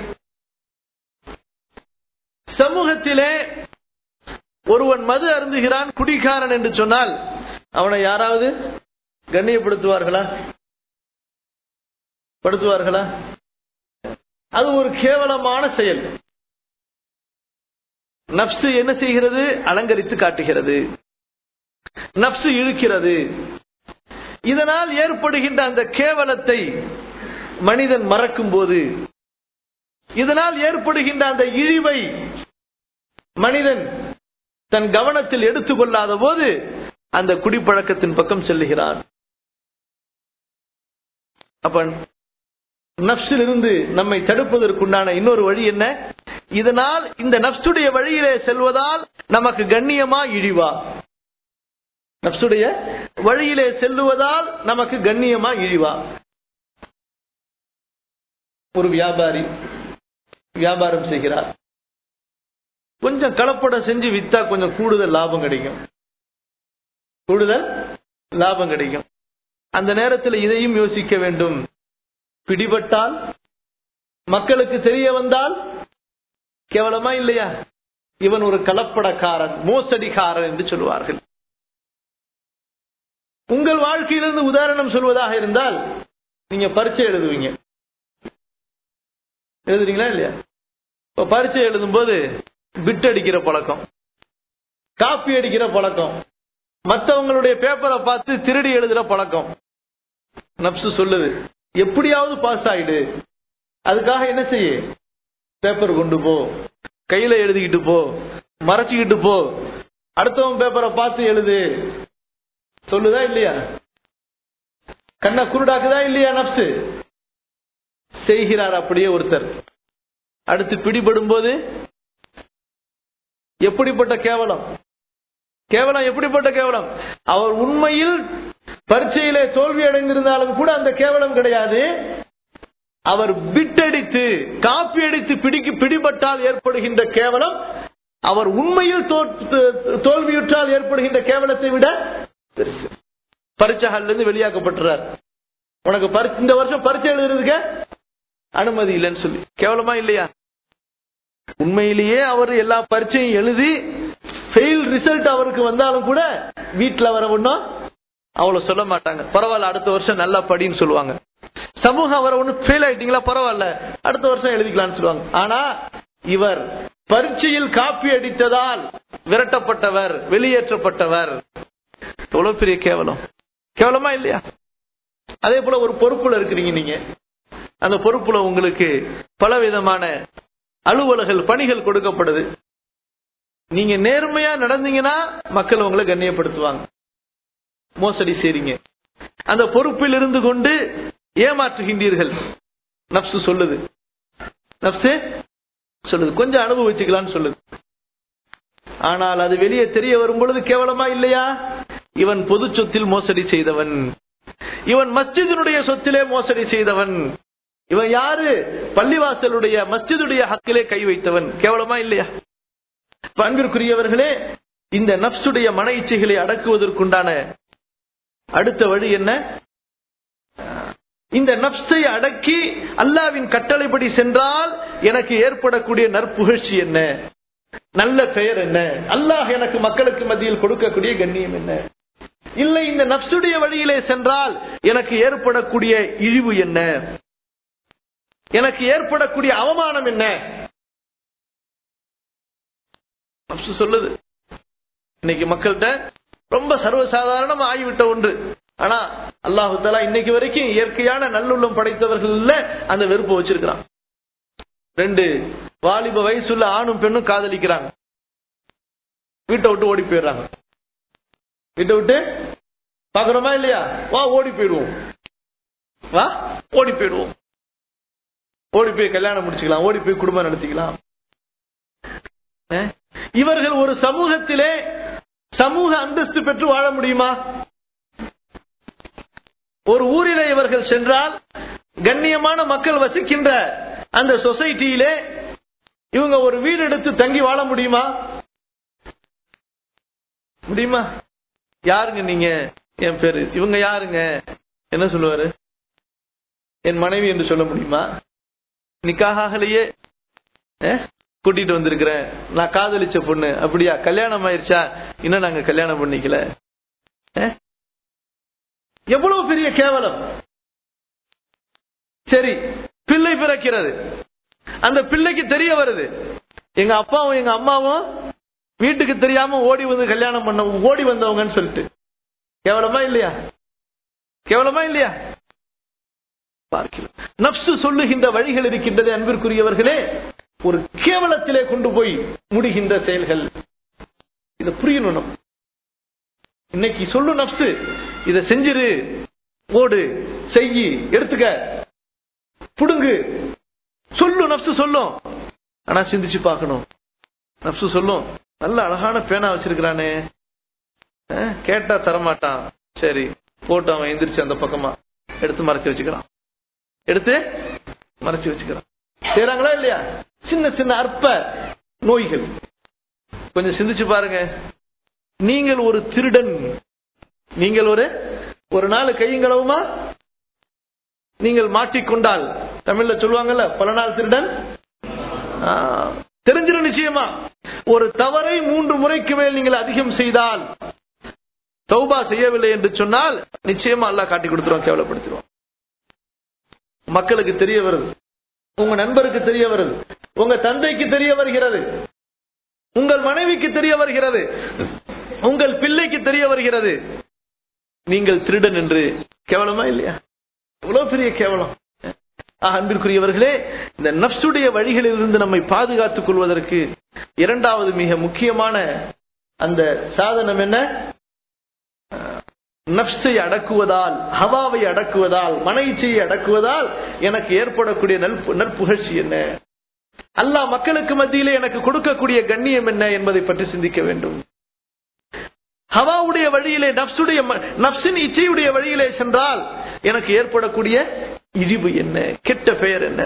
சமூகத்திலே ஒருவன் மது அருந்துகிறான் குடிகாரன் என்று சொன்னால் அவனை யாராவது கண்ணியப்படுத்துவார்களா படுத்துவார்களா அது ஒரு கேவலமான செயல் நப்சு என்ன செய்கிறது அலங்கரித்து காட்டுகிறது நப்சு இழுக்கிறது இதனால் ஏற்படுகின்ற அந்த கேவலத்தை மனிதன் மறக்கும் போது இதனால் ஏற்படுகின்ற அந்த இழிவை மனிதன் தன் கவனத்தில் எடுத்துக்கொள்ளாத போது அந்த குடிப்பழக்கத்தின் பக்கம் செல்லுகிறான் அப்ப நப்சில் இருந்து நம்மை தடுப்பதற்குண்டான இன்னொரு வழி என்ன இதனால் இந்த நப்சுடைய வழியிலே செல்வதால் நமக்கு கண்ணியமா இழிவா நப்சுடைய வழியிலே செல்லுவதால் நமக்கு கண்ணியமா இழிவா ஒரு வியாபாரி வியாபாரம் செய்கிறார் கொஞ்சம் கலப்படம் செஞ்சு வித்தா கொஞ்சம் கூடுதல் லாபம் கிடைக்கும் கூடுதல் லாபம் கிடைக்கும் அந்த நேரத்தில் இதையும் யோசிக்க வேண்டும் பிடிபட்டால் மக்களுக்கு தெரிய வந்தால் கேவலமா இல்லையா இவன் ஒரு கலப்படக்காரன் மோசடிக்காரன் என்று சொல்வார்கள் உங்கள் வாழ்க்கையிலிருந்து உதாரணம் சொல்வதாக இருந்தால் நீங்க பரீட்சை எழுதுவீங்க எழுதுறீங்களா இல்லையா இப்ப பரீட்சை எழுதும் போது பிட் அடிக்கிற பழக்கம் காப்பி அடிக்கிற பழக்கம் மற்றவங்களுடைய பேப்பரை பார்த்து திருடி எழுதுற பழக்கம் நப்சு சொல்லுது எப்படியாவது பாஸ் ஆயிடு அதுக்காக என்ன செய்ய பேப்பர் கொண்டு போ கையில எழுதிக்கிட்டு போ மறைச்சுக்கிட்டு போ அடுத்தவன் பேப்பரை பார்த்து எழுது சொல்லுதா இல்லையா கண்ண குருடாக்குதா இல்லையா நப்சு செய்கிறார் அப்படியே ஒருத்தர் அடுத்து பிடிபடும் போது எப்படிப்பட்ட கேவலம் கேவலம் எப்படிப்பட்ட கேவலம் அவர் உண்மையில் பரீட்சையிலே தோல்வி அடைந்திருந்தாலும் கூட அந்த கேவலம் கிடையாது அவர் பிட்டடித்து காப்பி அடித்து பிடிக்கு பிடிபட்டால் ஏற்படுகின்ற கேவலம் அவர் உண்மையில் தோல்வியுற்றால் ஏற்படுகின்ற கேவலத்தை விட பெருசு பரீட்சை ஹால்ல இருந்து வெளியாக்கப்பட்டுறார் உனக்கு இந்த வருஷம் பரீட்சை எழுதுறதுக்கு அனுமதி இல்லைன்னு சொல்லி கேவலமா இல்லையா உண்மையிலேயே அவர் எல்லா பரீட்சையும் எழுதி ஃபெயில் ரிசல்ட் அவருக்கு வந்தாலும் கூட வீட்டுல வர ஒன்றும் அவ்வளவு சொல்ல மாட்டாங்க பரவாயில்ல அடுத்த வருஷம் நல்லா படின்னு சொல்லுவாங்க சமூகம் வர ஒண்ணு ஃபெயில் ஆயிட்டீங்களா பரவாயில்ல அடுத்த வருஷம் எழுதிக்கலாம்னு சொல்லுவாங்க ஆனா இவர் பரீட்சையில் காப்பி அடித்ததால் விரட்டப்பட்டவர் வெளியேற்றப்பட்டவர் எவ்வளவு பெரிய கேவலம் கேவலமா இல்லையா அதே போல ஒரு பொறுப்புல இருக்கிறீங்க நீங்க அந்த பொறுப்புல உங்களுக்கு பல விதமான அலுவலர்கள் பணிகள் கொடுக்கப்படுது நீங்க நேர்மையா நடந்தீங்கன்னா மக்கள் உங்களை கண்ணியப்படுத்துவாங்க மோசடி செய்றீங்க அந்த பொறுப்பில் இருந்து கொண்டு ஏமாற்றுகின்றீர்கள் நப்சு சொல்லுது நப்சு சொல்லுது கொஞ்சம் அனுபவிச்சுக்கலாம்னு சொல்லுது ஆனால் அது வெளியே தெரிய வரும் பொழுது கேவலமா இல்லையா இவன் பொது சொத்தில் மோசடி செய்தவன் இவன் மஸ்ஜிதினுடைய சொத்திலே மோசடி செய்தவன் இவன் யாரு பள்ளிவாசலுடைய மஸ்ஜிதுடைய ஹக்கிலே கை வைத்தவன் கேவலமா இல்லையா அன்பிற்குரியவர்களே இந்த நப்சுடைய மன இச்சைகளை அடக்குவதற்குண்டான அடுத்த வழி என்ன இந்த நப்சை அடக்கி அல்லாவின் கட்டளைப்படி சென்றால் எனக்கு ஏற்படக்கூடிய நற்புகழ்ச்சி என்ன நல்ல பெயர் என்ன அல்லாஹ் எனக்கு மக்களுக்கு மத்தியில் கொடுக்கக்கூடிய கண்ணியம் என்ன இல்லை இந்த நப்சுடைய வழியிலே சென்றால் எனக்கு ஏற்படக்கூடிய இழிவு என்ன எனக்கு ஏற்படக்கூடிய அவமானம் என்ன நப்சு சொல்லுது இன்னைக்கு மக்கள்கிட்ட ரொம்ப சர்வசாதாரணமா ஆகிவிட்ட ஒன்று ஆனா அல்லாஹு தலா இன்னைக்கு வரைக்கும் இயற்கையான நல்லுள்ளம் படைத்தவர்கள் அந்த வெறுப்பை வச்சிருக்கிறான் ரெண்டு வாலிப வயசுள்ள ஆணும் பெண்ணும் காதலிக்கிறாங்க வீட்டை விட்டு ஓடி போயிடுறாங்க வீட்டை விட்டு பாக்குறோமா இல்லையா வா ஓடி போயிடுவோம் வா ஓடி போயிடுவோம் ஓடி போய் கல்யாணம் முடிச்சுக்கலாம் ஓடி போய் குடும்பம் நடத்திக்கலாம் இவர்கள் ஒரு சமூகத்திலே சமூக அந்தஸ்து பெற்று வாழ முடியுமா ஒரு ஊரிலே இவர்கள் சென்றால் கண்ணியமான மக்கள் வசிக்கின்ற அந்த சொசைட்டியிலே இவங்க ஒரு வீடு எடுத்து தங்கி வாழ முடியுமா முடியுமா யாருங்க நீங்க என் பேரு இவங்க யாருங்க என்ன சொல்லுவாரு என் மனைவி என்று சொல்ல முடியுமா நிக்காகலையே கூட்டிட்டு வந்திருக்கிறேன் நான் காதலிச்ச பொண்ணு அப்படியா கல்யாணம் ஆயிருச்சா இன்னும் நாங்க கல்யாணம் பண்ணிக்கல எவ்வளவு பெரிய கேவலம் சரி பிள்ளை பிறக்கிறது அந்த பிள்ளைக்கு தெரிய வருது எங்க அப்பாவும் எங்க அம்மாவும் வீட்டுக்கு தெரியாம ஓடி வந்து கல்யாணம் பண்ண ஓடி வந்தவங்கன்னு சொல்லிட்டு கேவலமா இல்லையா கேவலமா இல்லையா பார்க்கலாம் நப்சு சொல்லுகின்ற வழிகள் இருக்கின்றது அன்பிற்குரியவர்களே ஒரு கேவலத்திலே கொண்டு போய் முடிகின்ற செயல்கள் இதை புரியணும் நம்ம இன்னைக்கு சொல்லு நப்சு இதை செஞ்சிரு ஓடு செய்யி எடுத்துக்க புடுங்கு சொல்லு நப்சு சொல்லும் ஆனா சிந்திச்சு பார்க்கணும் நப்சு சொல்லும் நல்ல அழகான பேனா வச்சிருக்கிறானே கேட்டா தரமாட்டான் சரி போட்டு அவன் எந்திரிச்சு அந்த பக்கமா எடுத்து மறைச்சு வச்சுக்கிறான் எடுத்து மறைச்சு வச்சுக்கிறான் செய்யறாங்களா இல்லையா சின்ன சின்ன அற்ப நோய்கள் கொஞ்சம் சிந்திச்சு பாருங்க நீங்கள் ஒரு திருடன் நீங்கள் ஒரு ஒரு நாள் கையுங்களவுமா நீங்கள் மாட்டிக்கொண்டால் தமிழ்ல சொல்லுவாங்கல்ல பல நாள் திருடன் ஆ, தெரிஞ்சிடும் நிச்சயமா ஒரு தவறை மூன்று முறைக்கு மேல் நீங்கள் அதிகம் செய்தால் தௌபா செய்யவில்லை என்று சொன்னால் நிச்சயமா அல்லாஹ் காட்டி கொடுத்துருவான் கேவலப்படுத்திடுவான் மக்களுக்கு தெரிய வருது உங்க நண்பருக்கு தெரிய வருது உங்க தந்தைக்கு தெரிய வருகிறது உங்கள் மனைவிக்கு தெரிய வருகிறது உங்கள் பிள்ளைக்கு தெரிய வருகிறது நீங்கள் திருடன் என்று கேவலமா இல்லையா இவ்வளவு பெரிய கேவலம் ஆக, அன்பிற்குரியவர்களே இந்த நப்சுடைய வழிகளிலிருந்து நம்மை பாதுகாத்துக் கொள்வதற்கு இரண்டாவது மிக முக்கியமான அந்த சாதனம் என்ன அஹ், நப்சை அடக்குவதால் ஹவாவை அடக்குவதால் மன இச்சையை அடக்குவதால் எனக்கு ஏற்படக்கூடிய நற்பு நற்புகழ்ச்சி என்ன அல்லாஹ் மக்களுக்கு மத்தியிலே எனக்கு கொடுக்கக்கூடிய கண்ணியம் என்ன என்பதை பற்றி சிந்திக்க வேண்டும் ஹவாவுடைய வழியிலே நப்சுடைய ம- நப்சின் இச்சையுடைய வழியிலே சென்றால் எனக்கு ஏற்படக்கூடிய இழிவு என்ன கெட்ட பெயர் என்ன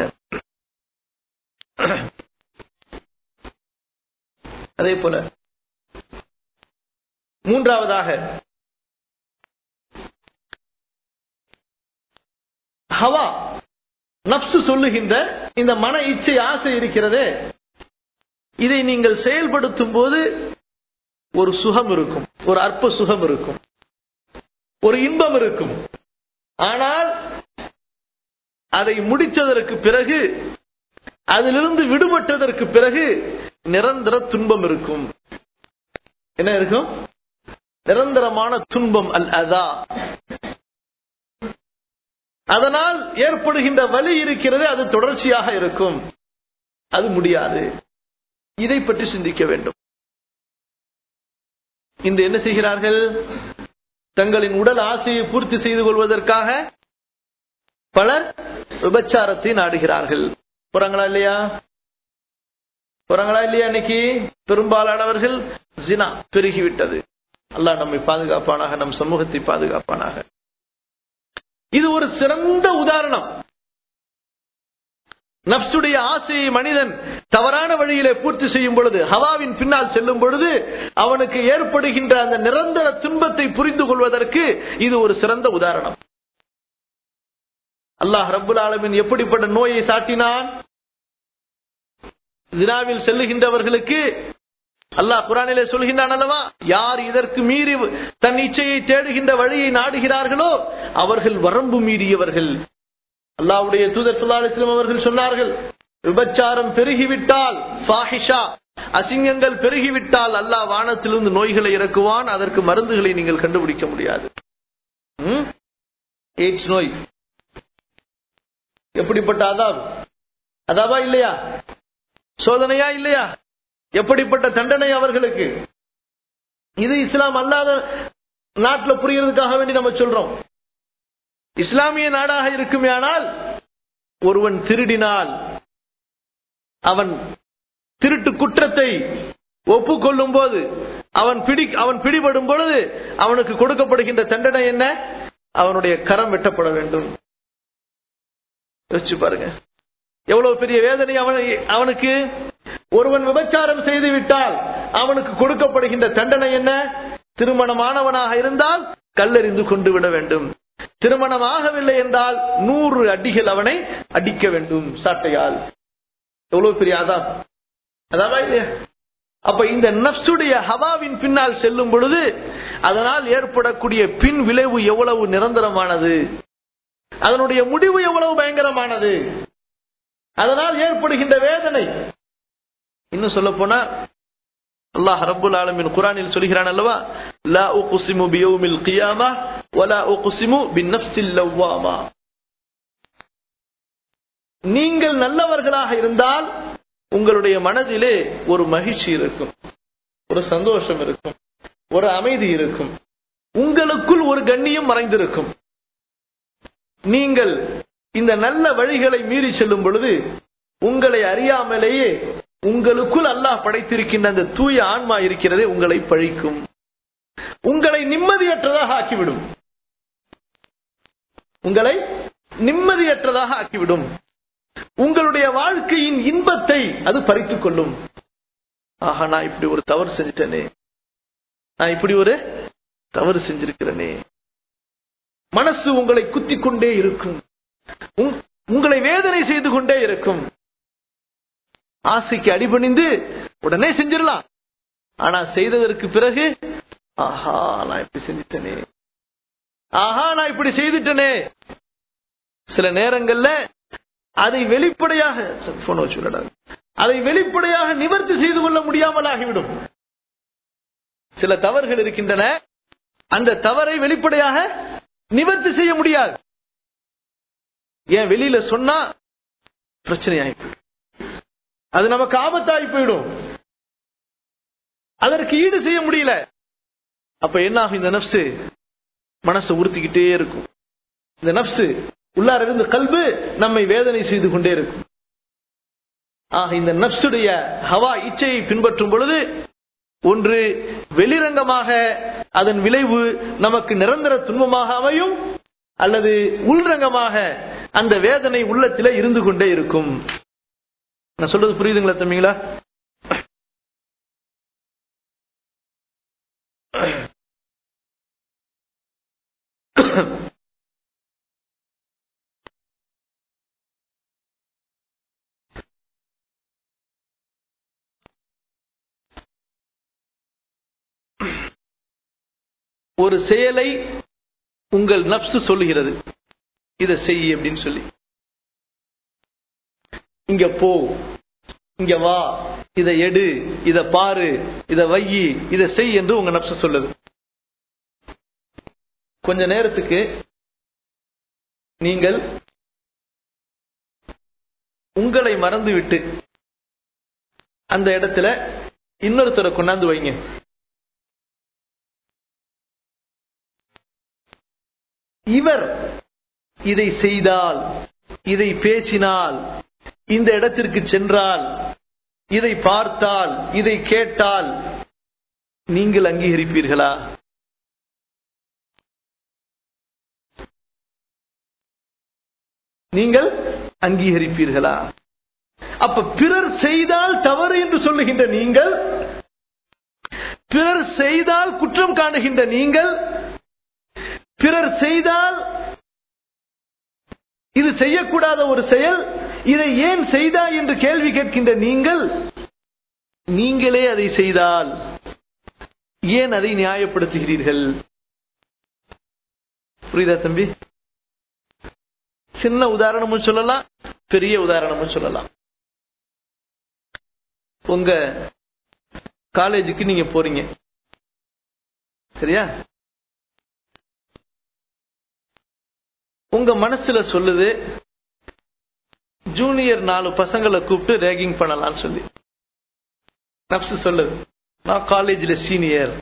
அதே போல மூன்றாவதாக ஹவா நப்சு சொல்லுகின்ற இந்த மன இச்சை ஆசை இருக்கிறதே இதை நீங்கள் செயல்படுத்தும் போது ஒரு சுகம் இருக்கும் ஒரு அற்ப சுகம் இருக்கும் ஒரு இன்பம் இருக்கும் ஆனால் அதை முடித்ததற்கு பிறகு அதிலிருந்து விடுபட்டதற்கு பிறகு நிரந்தர துன்பம் இருக்கும் என்ன இருக்கும் நிரந்தரமான துன்பம் அல் அதா அதனால் ஏற்படுகின்ற வலி இருக்கிறது அது தொடர்ச்சியாக இருக்கும் அது முடியாது இதை பற்றி சிந்திக்க வேண்டும் இந்த என்ன செய்கிறார்கள் தங்களின் உடல் ஆசையை பூர்த்தி செய்து கொள்வதற்காக பலர் விபச்சாரத்தை நாடுகிறார்கள் போறாங்களா இல்லையா போறாங்களா இல்லையா இன்னைக்கு பெரும்பாலானவர்கள் ஜினா பெருகிவிட்டது அல்லாஹ் நம்மை பாதுகாப்பானாக நம் சமூகத்தை பாதுகாப்பானாக இது ஒரு சிறந்த உதாரணம் நப்சுடைய ஆசையை மனிதன் தவறான வழியிலே பூர்த்தி செய்யும் பொழுது ஹவாவின் பின்னால் செல்லும் பொழுது அவனுக்கு ஏற்படுகின்ற அந்த நிரந்தர துன்பத்தை புரிந்து கொள்வதற்கு இது ஒரு சிறந்த உதாரணம் அல்லாஹ் ரப்புல் ஆலமின் எப்படிப்பட்ட நோயை சாட்டினான் ஜினாவில் செல்லுகின்றவர்களுக்கு அல்லாஹ் குரானிலே சொல்கின்றான் அல்லவா யார் இதற்கு மீறி தன் இச்சையை தேடுகின்ற வழியை நாடுகிறார்களோ அவர்கள் வரம்பு மீறியவர்கள் அல்லாஹ்வுடைய தூதர் ஸல்லல்லாஹு அலைஹி வஸல்லம் அவர்கள் சொன்னார்கள் விபச்சாரம் பெருகிவிட்டால் ஃபாஹிஷா அசிங்கங்கள் பெருகிவிட்டால் அல்லாஹ் வானத்திலிருந்து நோய்களை இறக்குவான் அதற்கு மருந்துகளை நீங்கள் கண்டுபிடிக்க முடியாது ம்? எய்ட்ஸ் நோய் எப்படிப்பட்ட அதாப் அதாவா இல்லையா சோதனையா இல்லையா எப்படிப்பட்ட தண்டனை அவர்களுக்கு இது இஸ்லாம் அல்லாத நாட்டில் புரியறதுக்காக வேண்டி நம்ம சொல்றோம் இஸ்லாமிய நாடாக இருக்குமேயானால் ஒருவன் திருடினால் அவன் திருட்டு குற்றத்தை ஒப்புக்கொள்ளும் போது அவன் பிடி அவன் பிடிபடும் பொழுது அவனுக்கு கொடுக்கப்படுகின்ற தண்டனை என்ன அவனுடைய கரம் வெட்டப்பட வேண்டும் யோசிச்சு பாருங்க எவ்வளவு பெரிய வேதனை அவன் அவனுக்கு ஒருவன் விபச்சாரம் செய்து விட்டால் அவனுக்கு கொடுக்கப்படுகின்ற தண்டனை என்ன திருமணமானவனாக இருந்தால் கல்லெறிந்து கொண்டு விட வேண்டும் திருமணம் ஆகவில்லை என்றால் நூறு அடிகள் அவனை அடிக்க வேண்டும் சாட்டையால் எவ்வளவு பெரிய அதான் அதாவா இல்லையா அப்ப இந்த நப்சுடைய ஹவாவின் பின்னால் செல்லும் பொழுது அதனால் ஏற்படக்கூடிய பின் விளைவு எவ்வளவு நிரந்தரமானது அதனுடைய முடிவு எவ்வளவு பயங்கரமானது அதனால் ஏற்படுகின்ற வேதனை இன்னும் சொல்ல போனா அல்லாஹ் ரப்புல் ஆலமின் குரானில் சொல்கிறான் அல்லவா லா உக்ஸிமு பியௌமில் கியாமா வலா உக்ஸிமு பின்னஃப்ஸில் லவ்வாமா நீங்கள் நல்லவர்களாக இருந்தால் உங்களுடைய மனதிலே ஒரு மகிழ்ச்சி இருக்கும் ஒரு சந்தோஷம் இருக்கும் ஒரு அமைதி இருக்கும் உங்களுக்குள் ஒரு கண்ணியம் மறைந்திருக்கும் நீங்கள் இந்த நல்ல வழிகளை மீறி செல்லும் பொழுது உங்களை அறியாமலேயே உங்களுக்குள் அல்லாஹ் படைத்திருக்கின்ற அந்த தூய ஆன்மா இருக்கிறதே உங்களை பழிக்கும் உங்களை நிம்மதியற்றதாக ஆக்கிவிடும் உங்களை நிம்மதியற்றதாக ஆக்கிவிடும் உங்களுடைய வாழ்க்கையின் இன்பத்தை அது பறித்துக் கொள்ளும் ஆஹா நான் இப்படி ஒரு தவறு செஞ்சிட்டேனே நான் இப்படி ஒரு தவறு செஞ்சிருக்கிறேனே மனசு உங்களை குத்திக் கொண்டே இருக்கும் உங்- உங்களை வேதனை செய்து கொண்டே இருக்கும் ஆசைக்கு அடிபணிந்து உடனே செஞ்சிடலாம் ஆனா செய்ததற்கு பிறகு ஆஹா நான் இப்படி செஞ்சுட்டேனே ஆஹா நான் இப்படி செய்துட்டேனே சில நேரங்கள்ல அதை வெளிப்படையாக போன் வச்சு விளையாடாது. அதை வெளிப்படையாக நிவர்த்தி செய்து கொள்ள முடியாமல் ஆகிவிடும் சில தவறுகள் இருக்கின்றன அந்த தவறை வெளிப்படையாக நிவர்த்தி செய்ய முடியாது ஏன் வெளியில சொன்னா பிரச்சனை ஆயிடும் அது நமக்கு ஆபத்தாகி போயிடும் அதற்கு ஈடு செய்ய முடியல அப்ப என்ன ஆகும் இந்த நப்சு மனசை உறுத்திக்கிட்டே இருக்கும் இந்த நப்சு உள்ளார இருந்து கல்பு நம்மை வேதனை செய்து கொண்டே இருக்கும் ஆக இந்த நப்சுடைய ஹவா இச்சையை பின்பற்றும் பொழுது ஒன்று வெளிரங்கமாக அதன் விளைவு நமக்கு நிரந்தர துன்பமாக அமையும் அல்லது உள்ரங்கமாக அந்த வேதனை உள்ளத்தில இருந்து கொண்டே இருக்கும் நான் சொல்றது புரியுதுங்களா தம்பிங்களா ஒரு செயலை உங்கள் நப்சு சொல்லுகிறது இதை செய் அப்படின்னு சொல்லி இங்க போ இங்க வா இதை எடு இத பாரு இத வையி இதை செய் என்று உங்க நப்சு சொல்லுது கொஞ்ச நேரத்துக்கு நீங்கள் உங்களை மறந்து விட்டு அந்த இடத்துல இன்னொருத்தரை கொண்டாந்து வைங்க இவர் இதை செய்தால் இதை பேசினால் இந்த இடத்திற்கு சென்றால் இதை பார்த்தால் இதை கேட்டால் நீங்கள் அங்கீகரிப்பீர்களா நீங்கள் அங்கீகரிப்பீர்களா அப்ப பிறர் செய்தால் தவறு என்று சொல்லுகின்ற நீங்கள் பிறர் செய்தால் குற்றம் காணுகின்ற நீங்கள் பிறர் செய்தால் இது செய்யக்கூடாத ஒரு செயல் இதை ஏன் செய்தாய் என்று கேள்வி கேட்கின்ற நீங்கள் நீங்களே அதை செய்தால் ஏன் அதை நியாயப்படுத்துகிறீர்கள் புரியுதா தம்பி சின்ன உதாரணமும் சொல்லலாம் பெரிய உதாரணமும் சொல்லலாம் உங்க காலேஜுக்கு நீங்க போறீங்க சரியா உங்க மனசுல சொல்லுது ஜூனியர் நாலு பசங்களை கூப்பிட்டு ரேகிங் பண்ணலாம்னு சொல்லி நப்சு சொல்லுது நான் காலேஜ்ல சீனியர்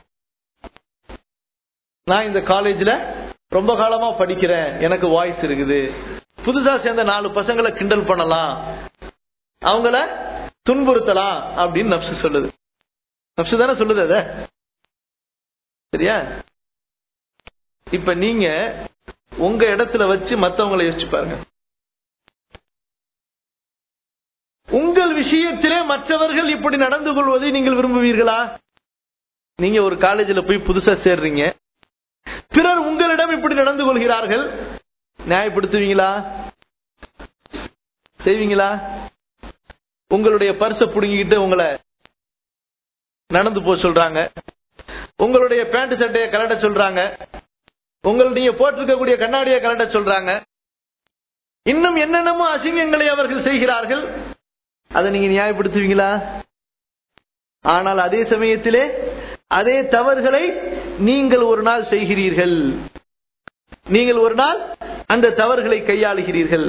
நான் இந்த காலேஜ்ல ரொம்ப காலமா படிக்கிறேன் எனக்கு வாய்ஸ் இருக்குது புதுசா சேர்ந்த நாலு பசங்களை கிண்டல் பண்ணலாம் அவங்கள துன்புறுத்தலாம் அப்படின்னு நப்சு சொல்லுது நப்சு தானே சொல்லுது அத சரியா இப்ப நீங்க உங்க இடத்துல வச்சு மத்தவங்களை யோசிச்சு பாருங்க உங்கள் விஷயத்திலே மற்றவர்கள் இப்படி நடந்து கொள்வதை நீங்கள் விரும்புவீர்களா நீங்க ஒரு காலேஜில் போய் புதுசா சேர்றீங்க பிறர் உங்களிடம் இப்படி நடந்து கொள்கிறார்கள் நியாயப்படுத்துவீங்களா செய்வீங்களா உங்களுடைய பர்ச புடுங்கிக்கிட்டு உங்களை நடந்து போக சொல்றாங்க உங்களுடைய பேண்ட் சட்டையை கலட்ட சொல்றாங்க உங்கள் நீங்க போட்டிருக்கக்கூடிய கண்ணாடியை கலட்ட சொல்றாங்க இன்னும் என்னென்னமோ அசிங்கங்களை அவர்கள் செய்கிறார்கள் அதை நீங்க நியாயப்படுத்துவீங்களா ஆனால் அதே சமயத்திலே அதே தவறுகளை நீங்கள் ஒரு நாள் செய்கிறீர்கள் நீங்கள் ஒரு நாள் அந்த தவறுகளை கையாளுகிறீர்கள்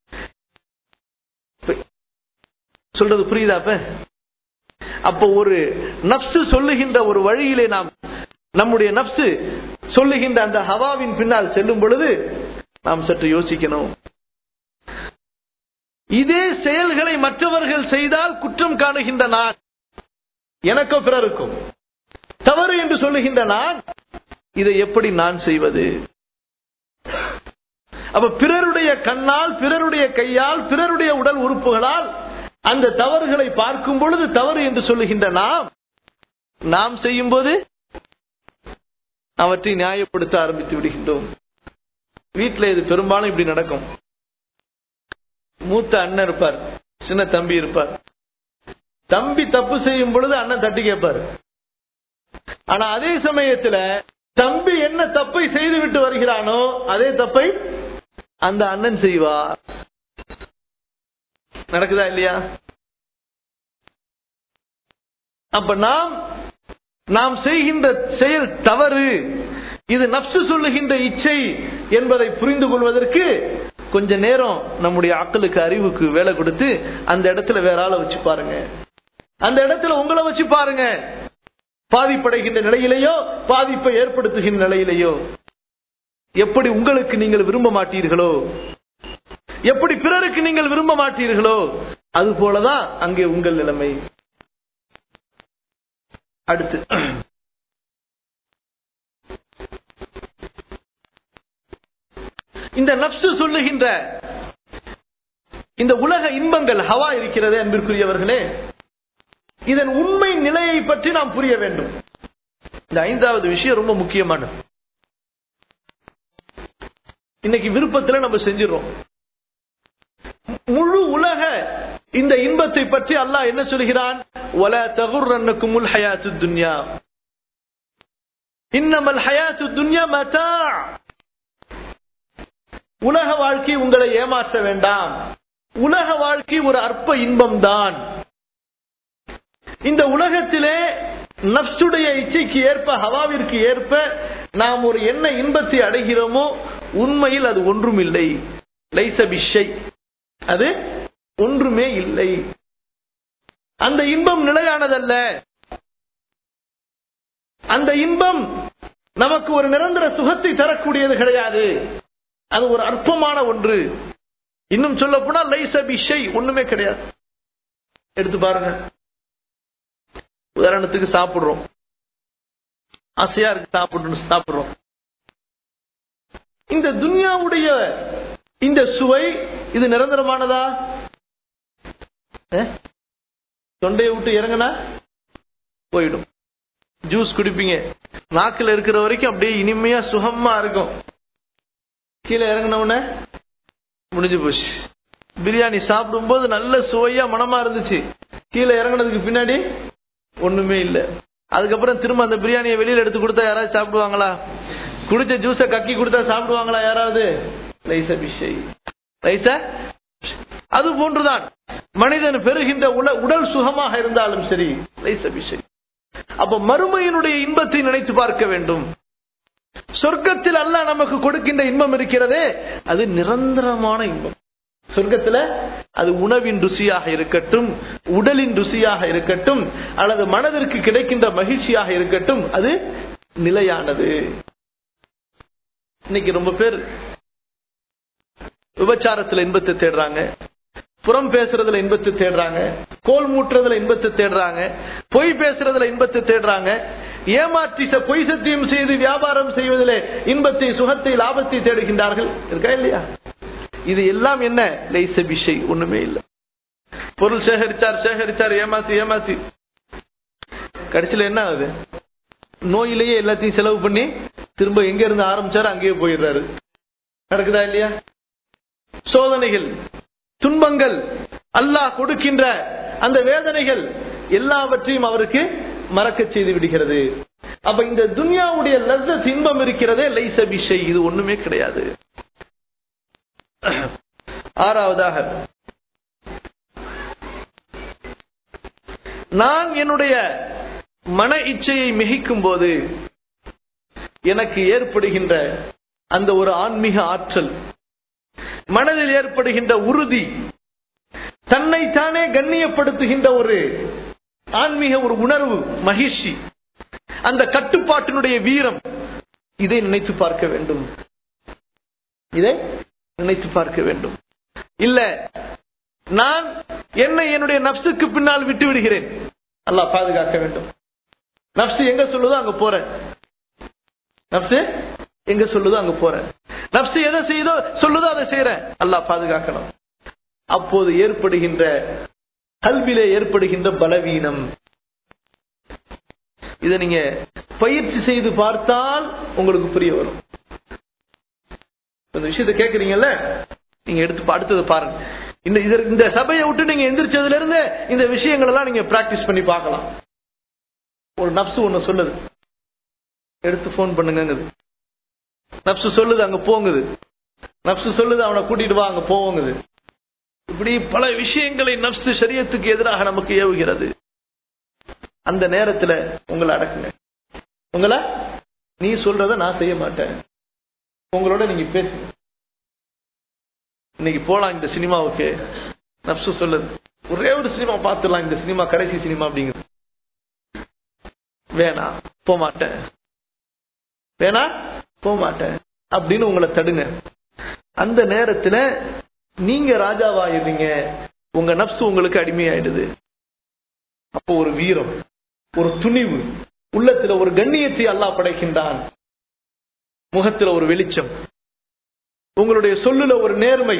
சொல்றது புரியுதா அப்ப அப்ப ஒரு நப்சு சொல்லுகின்ற ஒரு வழியிலே நாம் நம்முடைய நப்சு சொல்லுகின்ற அந்த ஹவாவின் பின்னால் செல்லும் பொழுது நாம் சற்று யோசிக்கணும் இதே செயல்களை மற்றவர்கள் செய்தால் குற்றம் காணுகின்ற நான் எனக்கோ பிறருக்கும் தவறு என்று சொல்லுகின்ற நான் இதை எப்படி நான் செய்வது அப்ப பிறருடைய கண்ணால் பிறருடைய கையால் பிறருடைய உடல் உறுப்புகளால் அந்த தவறுகளை பார்க்கும் பொழுது தவறு என்று சொல்லுகின்ற நாம் நாம் செய்யும் போது அவற்றை நியாயப்படுத்த ஆரம்பித்து விடுகின்றோம் வீட்டில் இது பெரும்பாலும் இப்படி நடக்கும் மூத்த அண்ணன் இருப்பார் சின்ன தம்பி இருப்பார் தம்பி தப்பு செய்யும் பொழுது அண்ணன் தட்டி கேட்பார் ஆனா அதே சமயத்துல தம்பி என்ன தப்பை செய்து விட்டு வருகிறானோ அதே தப்பை அந்த அண்ணன் செய்வார் நடக்குதா இல்லையா அப்ப நாம் நாம் செய்கின்ற செயல் தவறு இது நப்சு சொல்லுகின்ற இச்சை என்பதை புரிந்து கொள்வதற்கு கொஞ்ச நேரம் நம்முடைய அக்களுக்கு அறிவுக்கு வேலை கொடுத்து அந்த இடத்துல வேற ஆளை வச்சு பாருங்க அந்த இடத்துல உங்களை வச்சு பாருங்க பாதிப்படைகின்ற நிலையிலேயோ பாதிப்பை ஏற்படுத்துகின்ற நிலையிலேயோ எப்படி உங்களுக்கு நீங்கள் விரும்ப மாட்டீர்களோ எப்படி பிறருக்கு நீங்கள் விரும்ப மாட்டீர்களோ அது போலதான் அங்கே உங்கள் நிலைமை அடுத்து இந்த நப்சு சொல்லுகின்ற இந்த உலக இன்பங்கள் ஹவா இருக்கிறது அன்பிற்குரியவர்களே இதன் உண்மை நிலையை பற்றி நாம் புரிய வேண்டும் இந்த ஐந்தாவது விஷயம் ரொம்ப முக்கியமானது இன்னைக்கு விருப்பத்துல நம்ம செஞ்சிடறோம் முழு உலக இந்த இன்பத்தை பற்றி அல்லாஹ் என்ன சொல்கிறான் ஒல தகுர்ரன்னுக்கும் உல் ஹயாத்து துன்யா இன்னமல் ஹயாத்து துன்யா மதா உலக வாழ்க்கை உங்களை ஏமாற்ற வேண்டாம் உலக வாழ்க்கை ஒரு அற்ப இன்பம் தான் இந்த உலகத்திலே நப்சுடைய இச்சைக்கு ஏற்ப ஹவாவிற்கு ஏற்ப நாம் ஒரு என்ன இன்பத்தை அடைகிறோமோ உண்மையில் அது ஒன்றும் இல்லை லைசபிஷை அது ஒன்றுமே இல்லை அந்த இன்பம் நிலையானதல்ல அந்த இன்பம் நமக்கு ஒரு நிரந்தர சுகத்தை தரக்கூடியது கிடையாது அது ஒரு அற்பமான ஒன்று இன்னும் சொல்ல போனா லைசபிஷை ஒண்ணுமே கிடையாது எடுத்து பாருங்க உதாரணத்துக்கு சாப்பிடுறோம் ஆசையா இருக்கு சாப்பிடணும் சாப்பிடுறோம் இந்த துன்யாவுடைய இந்த சுவை இது நிரந்தரமானதா தொண்டையை விட்டு இறங்கினா போயிடும் ஜூஸ் குடிப்பீங்க நாக்கில் இருக்கிற வரைக்கும் அப்படியே இனிமையா சுகமா இருக்கும் கீழே இறங்கின முடிஞ்சு போச்சு பிரியாணி சாப்பிடும் போது நல்ல சுவையா மனமா இருந்துச்சு கீழே இறங்கினதுக்கு பின்னாடி ஒண்ணுமே இல்ல அதுக்கப்புறம் திரும்ப அந்த பிரியாணியை வெளியில எடுத்து கொடுத்தா யாராவது சாப்பிடுவாங்களா குடிச்ச ஜூஸ கக்கி கொடுத்தா சாப்பிடுவாங்களா யாராவது லைச விஷய் லைச அது போன்றுதான் மனிதன் பெறுகின்ற உடல் சுகமாக இருந்தாலும் சரி லைச விஷய் அப்ப மறுமையினுடைய இன்பத்தை நினைத்து பார்க்க வேண்டும் சொர்க்கத்தில் அல்ல நமக்கு கொடுக்கின்ற இன்பம் இருக்கிறதே அது நிரந்தரமான இன்பம் சொர்க்கத்துல அது உணவின் ருசியாக இருக்கட்டும் உடலின் ருசியாக இருக்கட்டும் அல்லது மனதிற்கு கிடைக்கின்ற மகிழ்ச்சியாக இருக்கட்டும் அது நிலையானது இன்னைக்கு ரொம்ப பேர் விபச்சாரத்துல இன்பத்தை தேடுறாங்க புறம் பேசுறதுல இன்பத்தை தேடுறாங்க கோல் மூட்டுறதுல இன்பத்தை தேடுறாங்க பொய் பேசுறதுல இன்பத்தை தேடுறாங்க ஏமாற்றி பொய் சத்தியம் செய்து வியாபாரம் செய்வதிலே இன்பத்தை சுகத்தை லாபத்தை தேடுகின்றார்கள் இருக்கா இல்லையா இது எல்லாம் என்ன லைச விஷை ஒண்ணுமே இல்லை பொருள் சேகரிச்சார் சேகரிச்சார் ஏமாத்தி ஏமாத்தி கடைசியில என்ன ஆகுது நோயிலேயே எல்லாத்தையும் செலவு பண்ணி திரும்ப எங்க இருந்து ஆரம்பிச்சாரு அங்கேயே போயிடுறாரு நடக்குதா இல்லையா சோதனைகள் துன்பங்கள் அல்லாஹ் கொடுக்கின்ற அந்த வேதனைகள் எல்லாவற்றையும் அவருக்கு மறக்க செய்து விடுகிறது அப்ப இந்த துன்யாவுடைய லத்த இன்பம் இருக்கிறதே லைச விஷை இது ஒண்ணுமே கிடையாது ஆறாவதாக நான் என்னுடைய மன இச்சையை மிகைக்கும் போது எனக்கு ஏற்படுகின்ற அந்த ஒரு ஆன்மீக ஆற்றல் மனதில் ஏற்படுகின்ற உறுதி தன்னைத்தானே கண்ணியப்படுத்துகின்ற ஒரு ஆன்மீக ஒரு உணர்வு மகிழ்ச்சி அந்த கட்டுப்பாட்டினுடைய வீரம் இதை நினைத்து பார்க்க வேண்டும் இதை நினைத்து பார்க்க வேண்டும் இல்ல நான் என்னை என்னுடைய நப்சுக்கு பின்னால் விட்டு விடுகிறேன் அல்லாஹ் பாதுகாக்க வேண்டும் நப்சு எங்க சொல்லுதோ அங்க போறேன் நப்சு எங்க சொல்லுதோ அங்க போறேன் நப்சு எதை செய்தோ சொல்லுதோ அதை செய்யறேன் அல்லாஹ் பாதுகாக்கணும் அப்போது ஏற்படுகின்ற கல்வியிலே ஏற்படுகின்ற பலவீனம் இதை நீங்க பயிற்சி செய்து பார்த்தால் உங்களுக்கு புரிய வரும் இந்த விஷயத்தை கேக்குறீங்கல்ல நீங்க எடுத்து அடுத்தது பாருங்க இந்த இதற்கு- இந்த சபையை விட்டு நீங்க எந்திரிச்சதுல இருந்து இந்த விஷயங்கள் எல்லாம் நீங்க பிராக்டிஸ் பண்ணி பார்க்கலாம் ஒரு நப்சு ஒண்ணு சொல்லுது எடுத்து போன் பண்ணுங்கங்குது நப்சு சொல்லுது அங்க போங்குது நப்சு சொல்லுது அவனை கூட்டிட்டு வா அங்க போவோங்குது இப்படி பல விஷயங்களை நப்சு சரியத்துக்கு எதிராக நமக்கு ஏவுகிறது அந்த நேரத்துல உங்களை அடக்குங்க உங்களை நீ சொல்றத நான் செய்ய மாட்டேன் உங்களோட நீங்க பேசுங்க இன்னைக்கு போலாம் இந்த சினிமாவுக்கு நப்சு சொல்லுது ஒரே ஒரு சினிமா பார்த்துடலாம் இந்த சினிமா கடைசி சினிமா அப்படிங்குது வேணாம் போக மாட்டேன் வேணா போக மாட்டேன் அப்படின்னு உங்களை தடுங்க அந்த நேரத்துல நீங்க ராஜாவாயிடுறீங்க உங்க நப்சு உங்களுக்கு அடிமையாயிடுது அப்போ ஒரு வீரம் ஒரு துணிவு உள்ளத்துல ஒரு கண்ணியத்தை அல்லாஹ் படைக்கின்றான் முகத்துல ஒரு வெளிச்சம் உங்களுடைய சொல்லுல ஒரு நேர்மை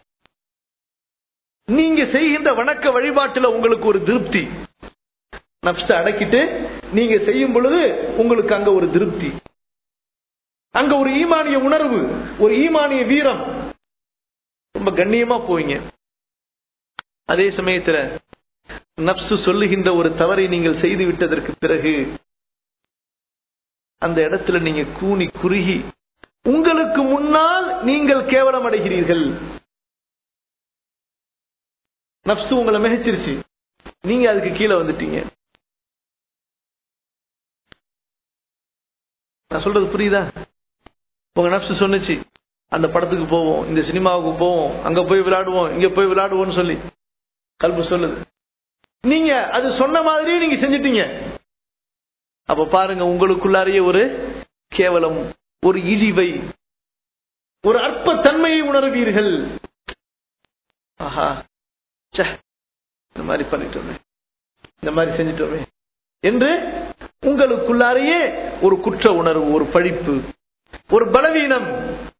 நீங்க செய்கின்ற வணக்க வழிபாட்டுல உங்களுக்கு ஒரு திருப்தி நப்ச அடக்கிட்டு நீங்க செய்யும் பொழுது உங்களுக்கு அங்க ஒரு திருப்தி அங்க ஒரு ஈமானிய உணர்வு ஒரு ஈமானிய வீரம் ரொம்ப கண்ணியமா போவீங்க அதே சமயத்துல நப்சு சொல்லுகின்ற ஒரு தவறை நீங்கள் செய்து விட்டதற்கு பிறகு அந்த இடத்துல நீங்க கூனி குறுகி உங்களுக்கு முன்னால் நீங்கள் கேவலம் அடைகிறீர்கள் நப்சு உங்களை மிகச்சிருச்சு நீங்க அதுக்கு கீழே வந்துட்டீங்க நான் சொல்றது புரியுதா உங்க நப்சு சொன்னுச்சு அந்த படத்துக்கு போவோம் இந்த சினிமாவுக்கு போவோம் அங்க போய் விளையாடுவோம் இங்க போய் விளையாடுவோம்னு சொல்லி கல்பு சொல்லுது நீங்க அது சொன்ன மாதிரியே நீங்க செஞ்சிட்டீங்க அப்ப பாருங்க உங்களுக்குள்ளாரையே ஒரு கேவலம் ஒரு இழிவை ஒரு அற்ப தன்மையை உணர்வீர்கள் ஆஹா ச்சே, இந்த மாதிரி பண்ணிட்டோமே இந்த மாதிரி செஞ்சிட்டோமே என்று உங்களுக்குள்ளாரையே ஒரு குற்ற உணர்வு ஒரு பழிப்பு ஒரு பலவீனம்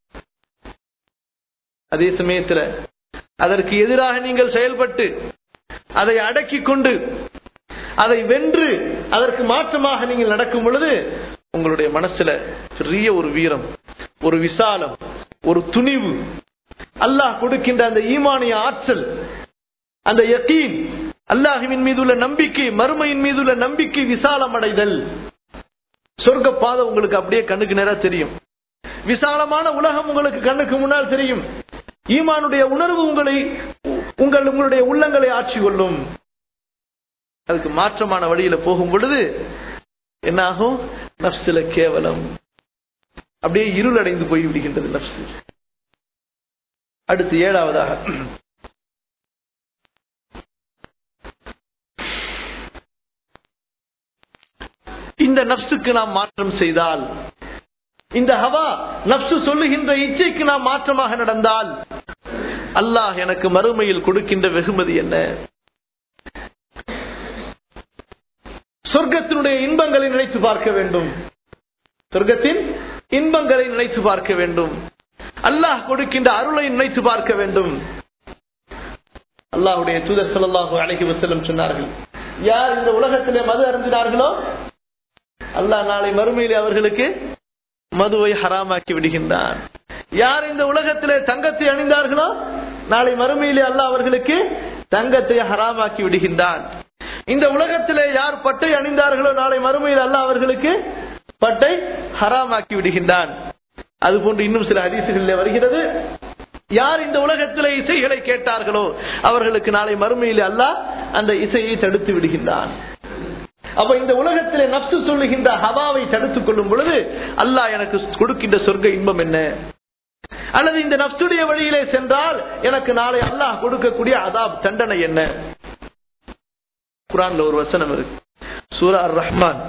அதே சமயத்துல அதற்கு எதிராக நீங்கள் செயல்பட்டு அதை அடக்கிக் கொண்டு அதை வென்று அதற்கு மாற்றமாக நீங்கள் நடக்கும் பொழுது உங்களுடைய மனசுல பெரிய ஒரு வீரம் ஒரு விசாலம் ஒரு துணிவு அல்லாஹ் கொடுக்கின்ற அந்த ஈமானிய ஆற்றல் அந்த யக்கீன் அல்லாஹுவின் மீதுள்ள நம்பிக்கை மறுமையின் மீதுள்ள நம்பிக்கை விசாலம் அடைதல் சொர்க்க பாதை உங்களுக்கு அப்படியே கண்ணுக்கு நேரா தெரியும் விசாலமான உலகம் உங்களுக்கு கண்ணுக்கு முன்னால் தெரியும் ஈமானுடைய உணர்வு உங்களை உங்கள் உங்களுடைய உள்ளங்களை ஆட்சி கொள்ளும் அதுக்கு மாற்றமான வழியில போகும் பொழுது என்னாகும் நப்சில கேவலம் அப்படியே இருள் அடைந்து போய் விடுகின்றது நப்சு அடுத்து ஏழாவதாக இந்த நப்சுக்கு நாம் மாற்றம் செய்தால் இந்த ஹவா நப்சு சொல்லுகின்ற இச்சைக்கு நாம் மாற்றமாக நடந்தால் அல்லாஹ் எனக்கு மறுமையில் கொடுக்கின்ற வெகுமதி என்ன சொர்க்கத்தினுடைய இன்பங்களை நினைத்து பார்க்க வேண்டும் சொர்க்கத்தின் இன்பங்களை நினைத்து பார்க்க வேண்டும் அல்லாஹ் கொடுக்கின்ற அருளை நினைத்து பார்க்க வேண்டும் அல்லாஹுடைய தூதர் ஸல்லல்லாஹு அலைஹி வஸல்லம் சொன்னார்கள் யார் இந்த உலகத்திலே மது அருந்தினார்களோ அல்லாஹ் நாளை மறுமையிலே அவர்களுக்கு மதுவை ஹராமாக்கி விடுகின்றான் யார் இந்த உலகத்திலே தங்கத்தை அணிந்தார்களோ நாளை மறுமையிலே அல்லாஹ் அவர்களுக்கு தங்கத்தை ஹராமாக்கி விடுகின்றான் இந்த உலகத்திலே யார் பட்டை அணிந்தார்களோ நாளை மறுமையில் அல்லாஹ் அவர்களுக்கு பட்டை ஹராமாக்கி விடுகின்றான் அதுபோன்று இன்னும் சில ஹதீசுகளிலே வருகிறது யார் இந்த உலகத்திலே இசைகளை கேட்டார்களோ அவர்களுக்கு நாளை மறுமையில் அல்லாஹ் அந்த இசையை தடுத்து விடுகின்றான் அப்ப இந்த உலகத்திலே நப்சு சொல்லுகின்ற ஹவாவை தடுத்துக் கொள்ளும் பொழுது அல்லாஹ் எனக்கு கொடுக்கின்ற சொர்க்க இன்பம் என்ன அல்லது இந்த நப்சுடைய வழியிலே சென்றால் எனக்கு நாளை அல்லாஹ் கொடுக்கக்கூடிய அதாப் தண்டனை என்ன குரான்ல ஒரு வசனம் இருக்கு சூரா அர் ரஹ்மான்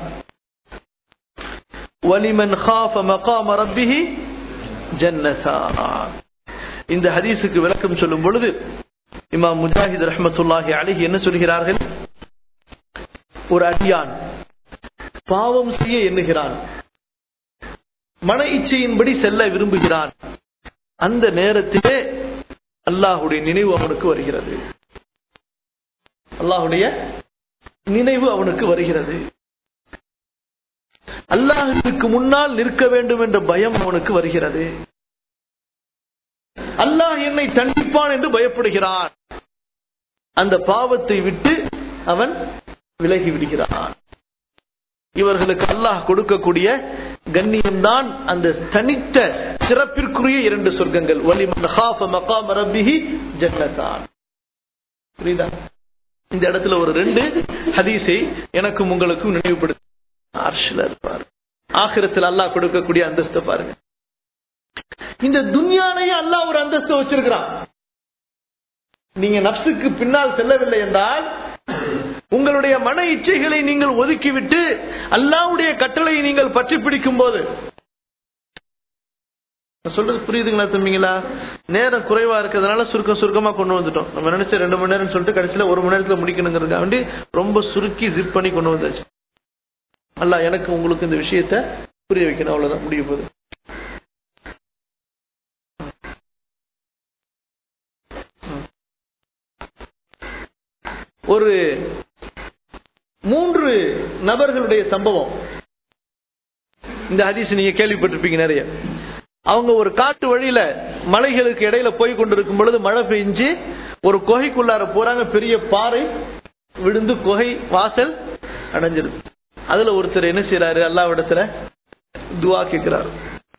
வலிமன் خاف مقام ربه ஜன்னதான் இந்த ஹதீஸுக்கு விளக்கம் சொல்லும் பொழுது இமாம் முஜாஹித் ரஹ்மத்துல்லாஹி அலைஹி என்ன சொல்கிறார்கள் ஒரு அடியான் பாவம் செய்ய எண்ணுகிறான் மன இச்சையின்படி செல்ல விரும்புகிறான் அந்த நேரத்திலே அல்லாஹுடைய நினைவு அவனுக்கு வருகிறது அல்லாஹுடைய நினைவு அவனுக்கு வருகிறது அல்லாஹுக்கு முன்னால் நிற்க வேண்டும் என்ற பயம் அவனுக்கு வருகிறது அல்லாஹ் என்னை தண்டிப்பான் என்று பயப்படுகிறான் அந்த பாவத்தை விட்டு அவன் விலகி விடுகிறான் இவர்களுக்கு அல்லாஹ் கொடுக்கக்கூடிய கண்ணியம்தான் அந்த தனித்த சிறப்பிற்குரிய இரண்டு சொர்க்கங்கள் வலிமன் ஹாஃப மகாம ரப்பிஹி ஜன்னதான் புரியுதா இந்த இடத்துல ஒரு ரெண்டு ஹதீஸை எனக்கும் உங்களுக்கும் நினைவுபடுத்த அர்ஷில் இருப்பார் ஆகிரத்தில் அல்லாஹ் கொடுக்கக்கூடிய அந்தஸ்தை பாருங்க இந்த துன்யாலையே அல்லாஹ் ஒரு அந்தஸ்தை வச்சிருக்கிறான் நீங்க நப்சுக்கு பின்னால் செல்லவில்லை என்றால் உங்களுடைய மன இச்சைகளை நீங்கள் ஒதுக்கிவிட்டு அல்லாவுடைய கட்டளையை நீங்கள் பற்றி பிடிக்கும் போது சொல்றது புரியுதுங்களா தம்பிங்களா நேரம் குறைவா இருக்கிறதுனால சுருக்கம் சுருக்கமா கொண்டு வந்துட்டோம் நம்ம நினைச்ச ரெண்டு மணி நேரம் சொல்லிட்டு கடைசியில ஒரு மணி நேரத்துல முடிக்கணுங்கிறதுக்காக வேண்டி ரொம்ப சுருக்கி ஜிப் பண்ணி கொண்டு வந்தாச்சு அல்ல எனக்கு உங்களுக்கு இந்த விஷயத்த புரிய வைக்கணும் அவ்வளவுதான் முடிய போகுது ஒரு மூன்று நபர்களுடைய சம்பவம் இந்த ஹதீஸ் நீங்க கேள்விப்பட்டிருப்பீங்க நிறைய அவங்க ஒரு காட்டு வழியில மலைகளுக்கு இடையில போய் கொண்டிருக்கும் பொழுது மழை பெஞ்சு ஒரு குகைக்குள்ளார போறாங்க பெரிய பாறை விழுந்து குகை வாசல் அடைஞ்சிருது அதுல ஒருத்தர் என்ன செய்யறாரு அல்லாவிடத்துல துவா கேட்கிறாரு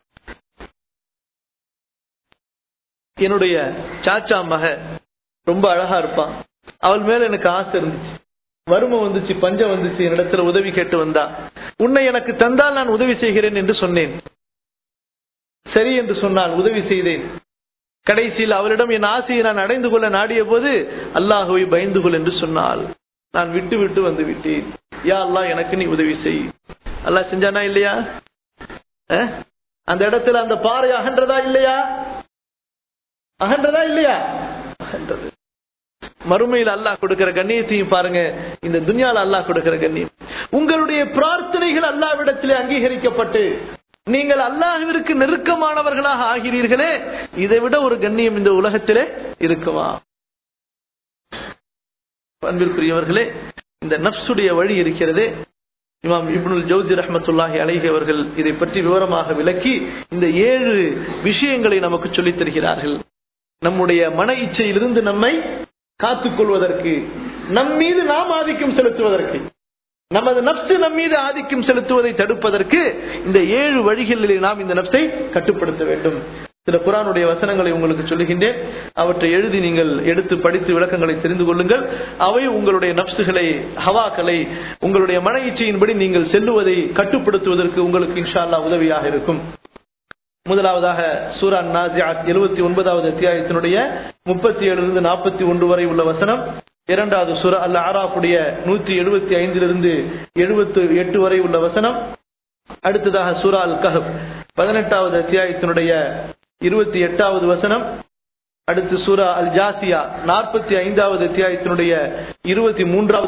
என்னுடைய சாச்சா மக ரொம்ப அழகா இருப்பான் அவள் மேல எனக்கு ஆசை இருந்துச்சு வறுமை வந்துச்சு பஞ்சம் வந்துச்சு என்னிடத்துல உதவி கேட்டு வந்தா உன்னை எனக்கு தந்தால் நான் உதவி செய்கிறேன் என்று சொன்னேன் சரி என்று சொன்னால் உதவி செய்தேன் கடைசியில் அவளிடம் என் ஆசையை நான் அடைந்து கொள்ள நாடிய போது அல்லாஹுவை பயந்து கொள் என்று சொன்னால் நான் விட்டு விட்டு வந்து விட்டேன் யா அல்லா எனக்கு நீ உதவி செய் அல்லாஹ் செஞ்சானா இல்லையா அந்த இடத்துல அந்த பாறை அகன்றதா இல்லையா அகன்றதா இல்லையா அகன்றது மறுமையில் அல்லாஹ் கொடுக்கிற கண்ணியத்தையும் பாருங்க இந்த துன்யால அல்லாஹ் கொடுக்கிற கண்ணியம் உங்களுடைய பிரார்த்தனைகள் அல்லாவிடத்திலே அங்கீகரிக்கப்பட்டு நீங்கள் அல்லாஹிற்கு நெருக்கமானவர்களாக ஆகிறீர்களே இதை விட ஒரு கண்ணியம் இந்த உலகத்திலே இருக்குமா அன்பிற்குரியவர்களே இந்த நப்சுடைய வழி இருக்கிறதே இமாம் இப்னுல் ஜவுசி ரஹமத்துல்லாஹி அலைஹி அவர்கள் இதை பற்றி விவரமாக விளக்கி இந்த ஏழு விஷயங்களை நமக்கு சொல்லித் தருகிறார்கள் நம்முடைய மன இச்சையிலிருந்து நம்மை காத்துக் கொள்வதற்கு நம் மீது நாம் ஆதிக்கம் செலுத்துவதற்கு நமது நப்சு நம் மீது ஆதிக்கம் செலுத்துவதை தடுப்பதற்கு இந்த ஏழு வழிகளிலே நாம் இந்த நப்சை கட்டுப்படுத்த வேண்டும் சில குரானுடைய வசனங்களை உங்களுக்கு சொல்லுகின்றேன் அவற்றை எழுதி நீங்கள் எடுத்து படித்து விளக்கங்களை தெரிந்து கொள்ளுங்கள் அவை உங்களுடைய நப்சுகளை ஹவாக்களை உங்களுடைய மன இச்சையின்படி நீங்கள் செல்லுவதை கட்டுப்படுத்துவதற்கு உங்களுக்கு இன்ஷா அல்லா உதவியாக இருக்கும் முதலாவதாக சூரான் நாசியாத் எழுபத்தி ஒன்பதாவது அத்தியாயத்தினுடைய முப்பத்தி ஏழிலிருந்து நாற்பத்தி ஒன்று வரை உள்ள வசனம் இரண்டாவது சுரா அல்ல ஆராஃபுடைய நூத்தி எழுபத்தி ஐந்திலிருந்து எழுபத்தி எட்டு வரை உள்ள வசனம் அடுத்ததாக சூரா அல் கஹப் பதினெட்டாவது அத்தியாயத்தினுடைய இருபத்தி எட்டாவது வசனம் அடுத்து சூரா அல் ஜாசியா நாற்பத்தி ஐந்தாவது அத்தியாயத்தினுடைய இருபத்தி மூன்றாவது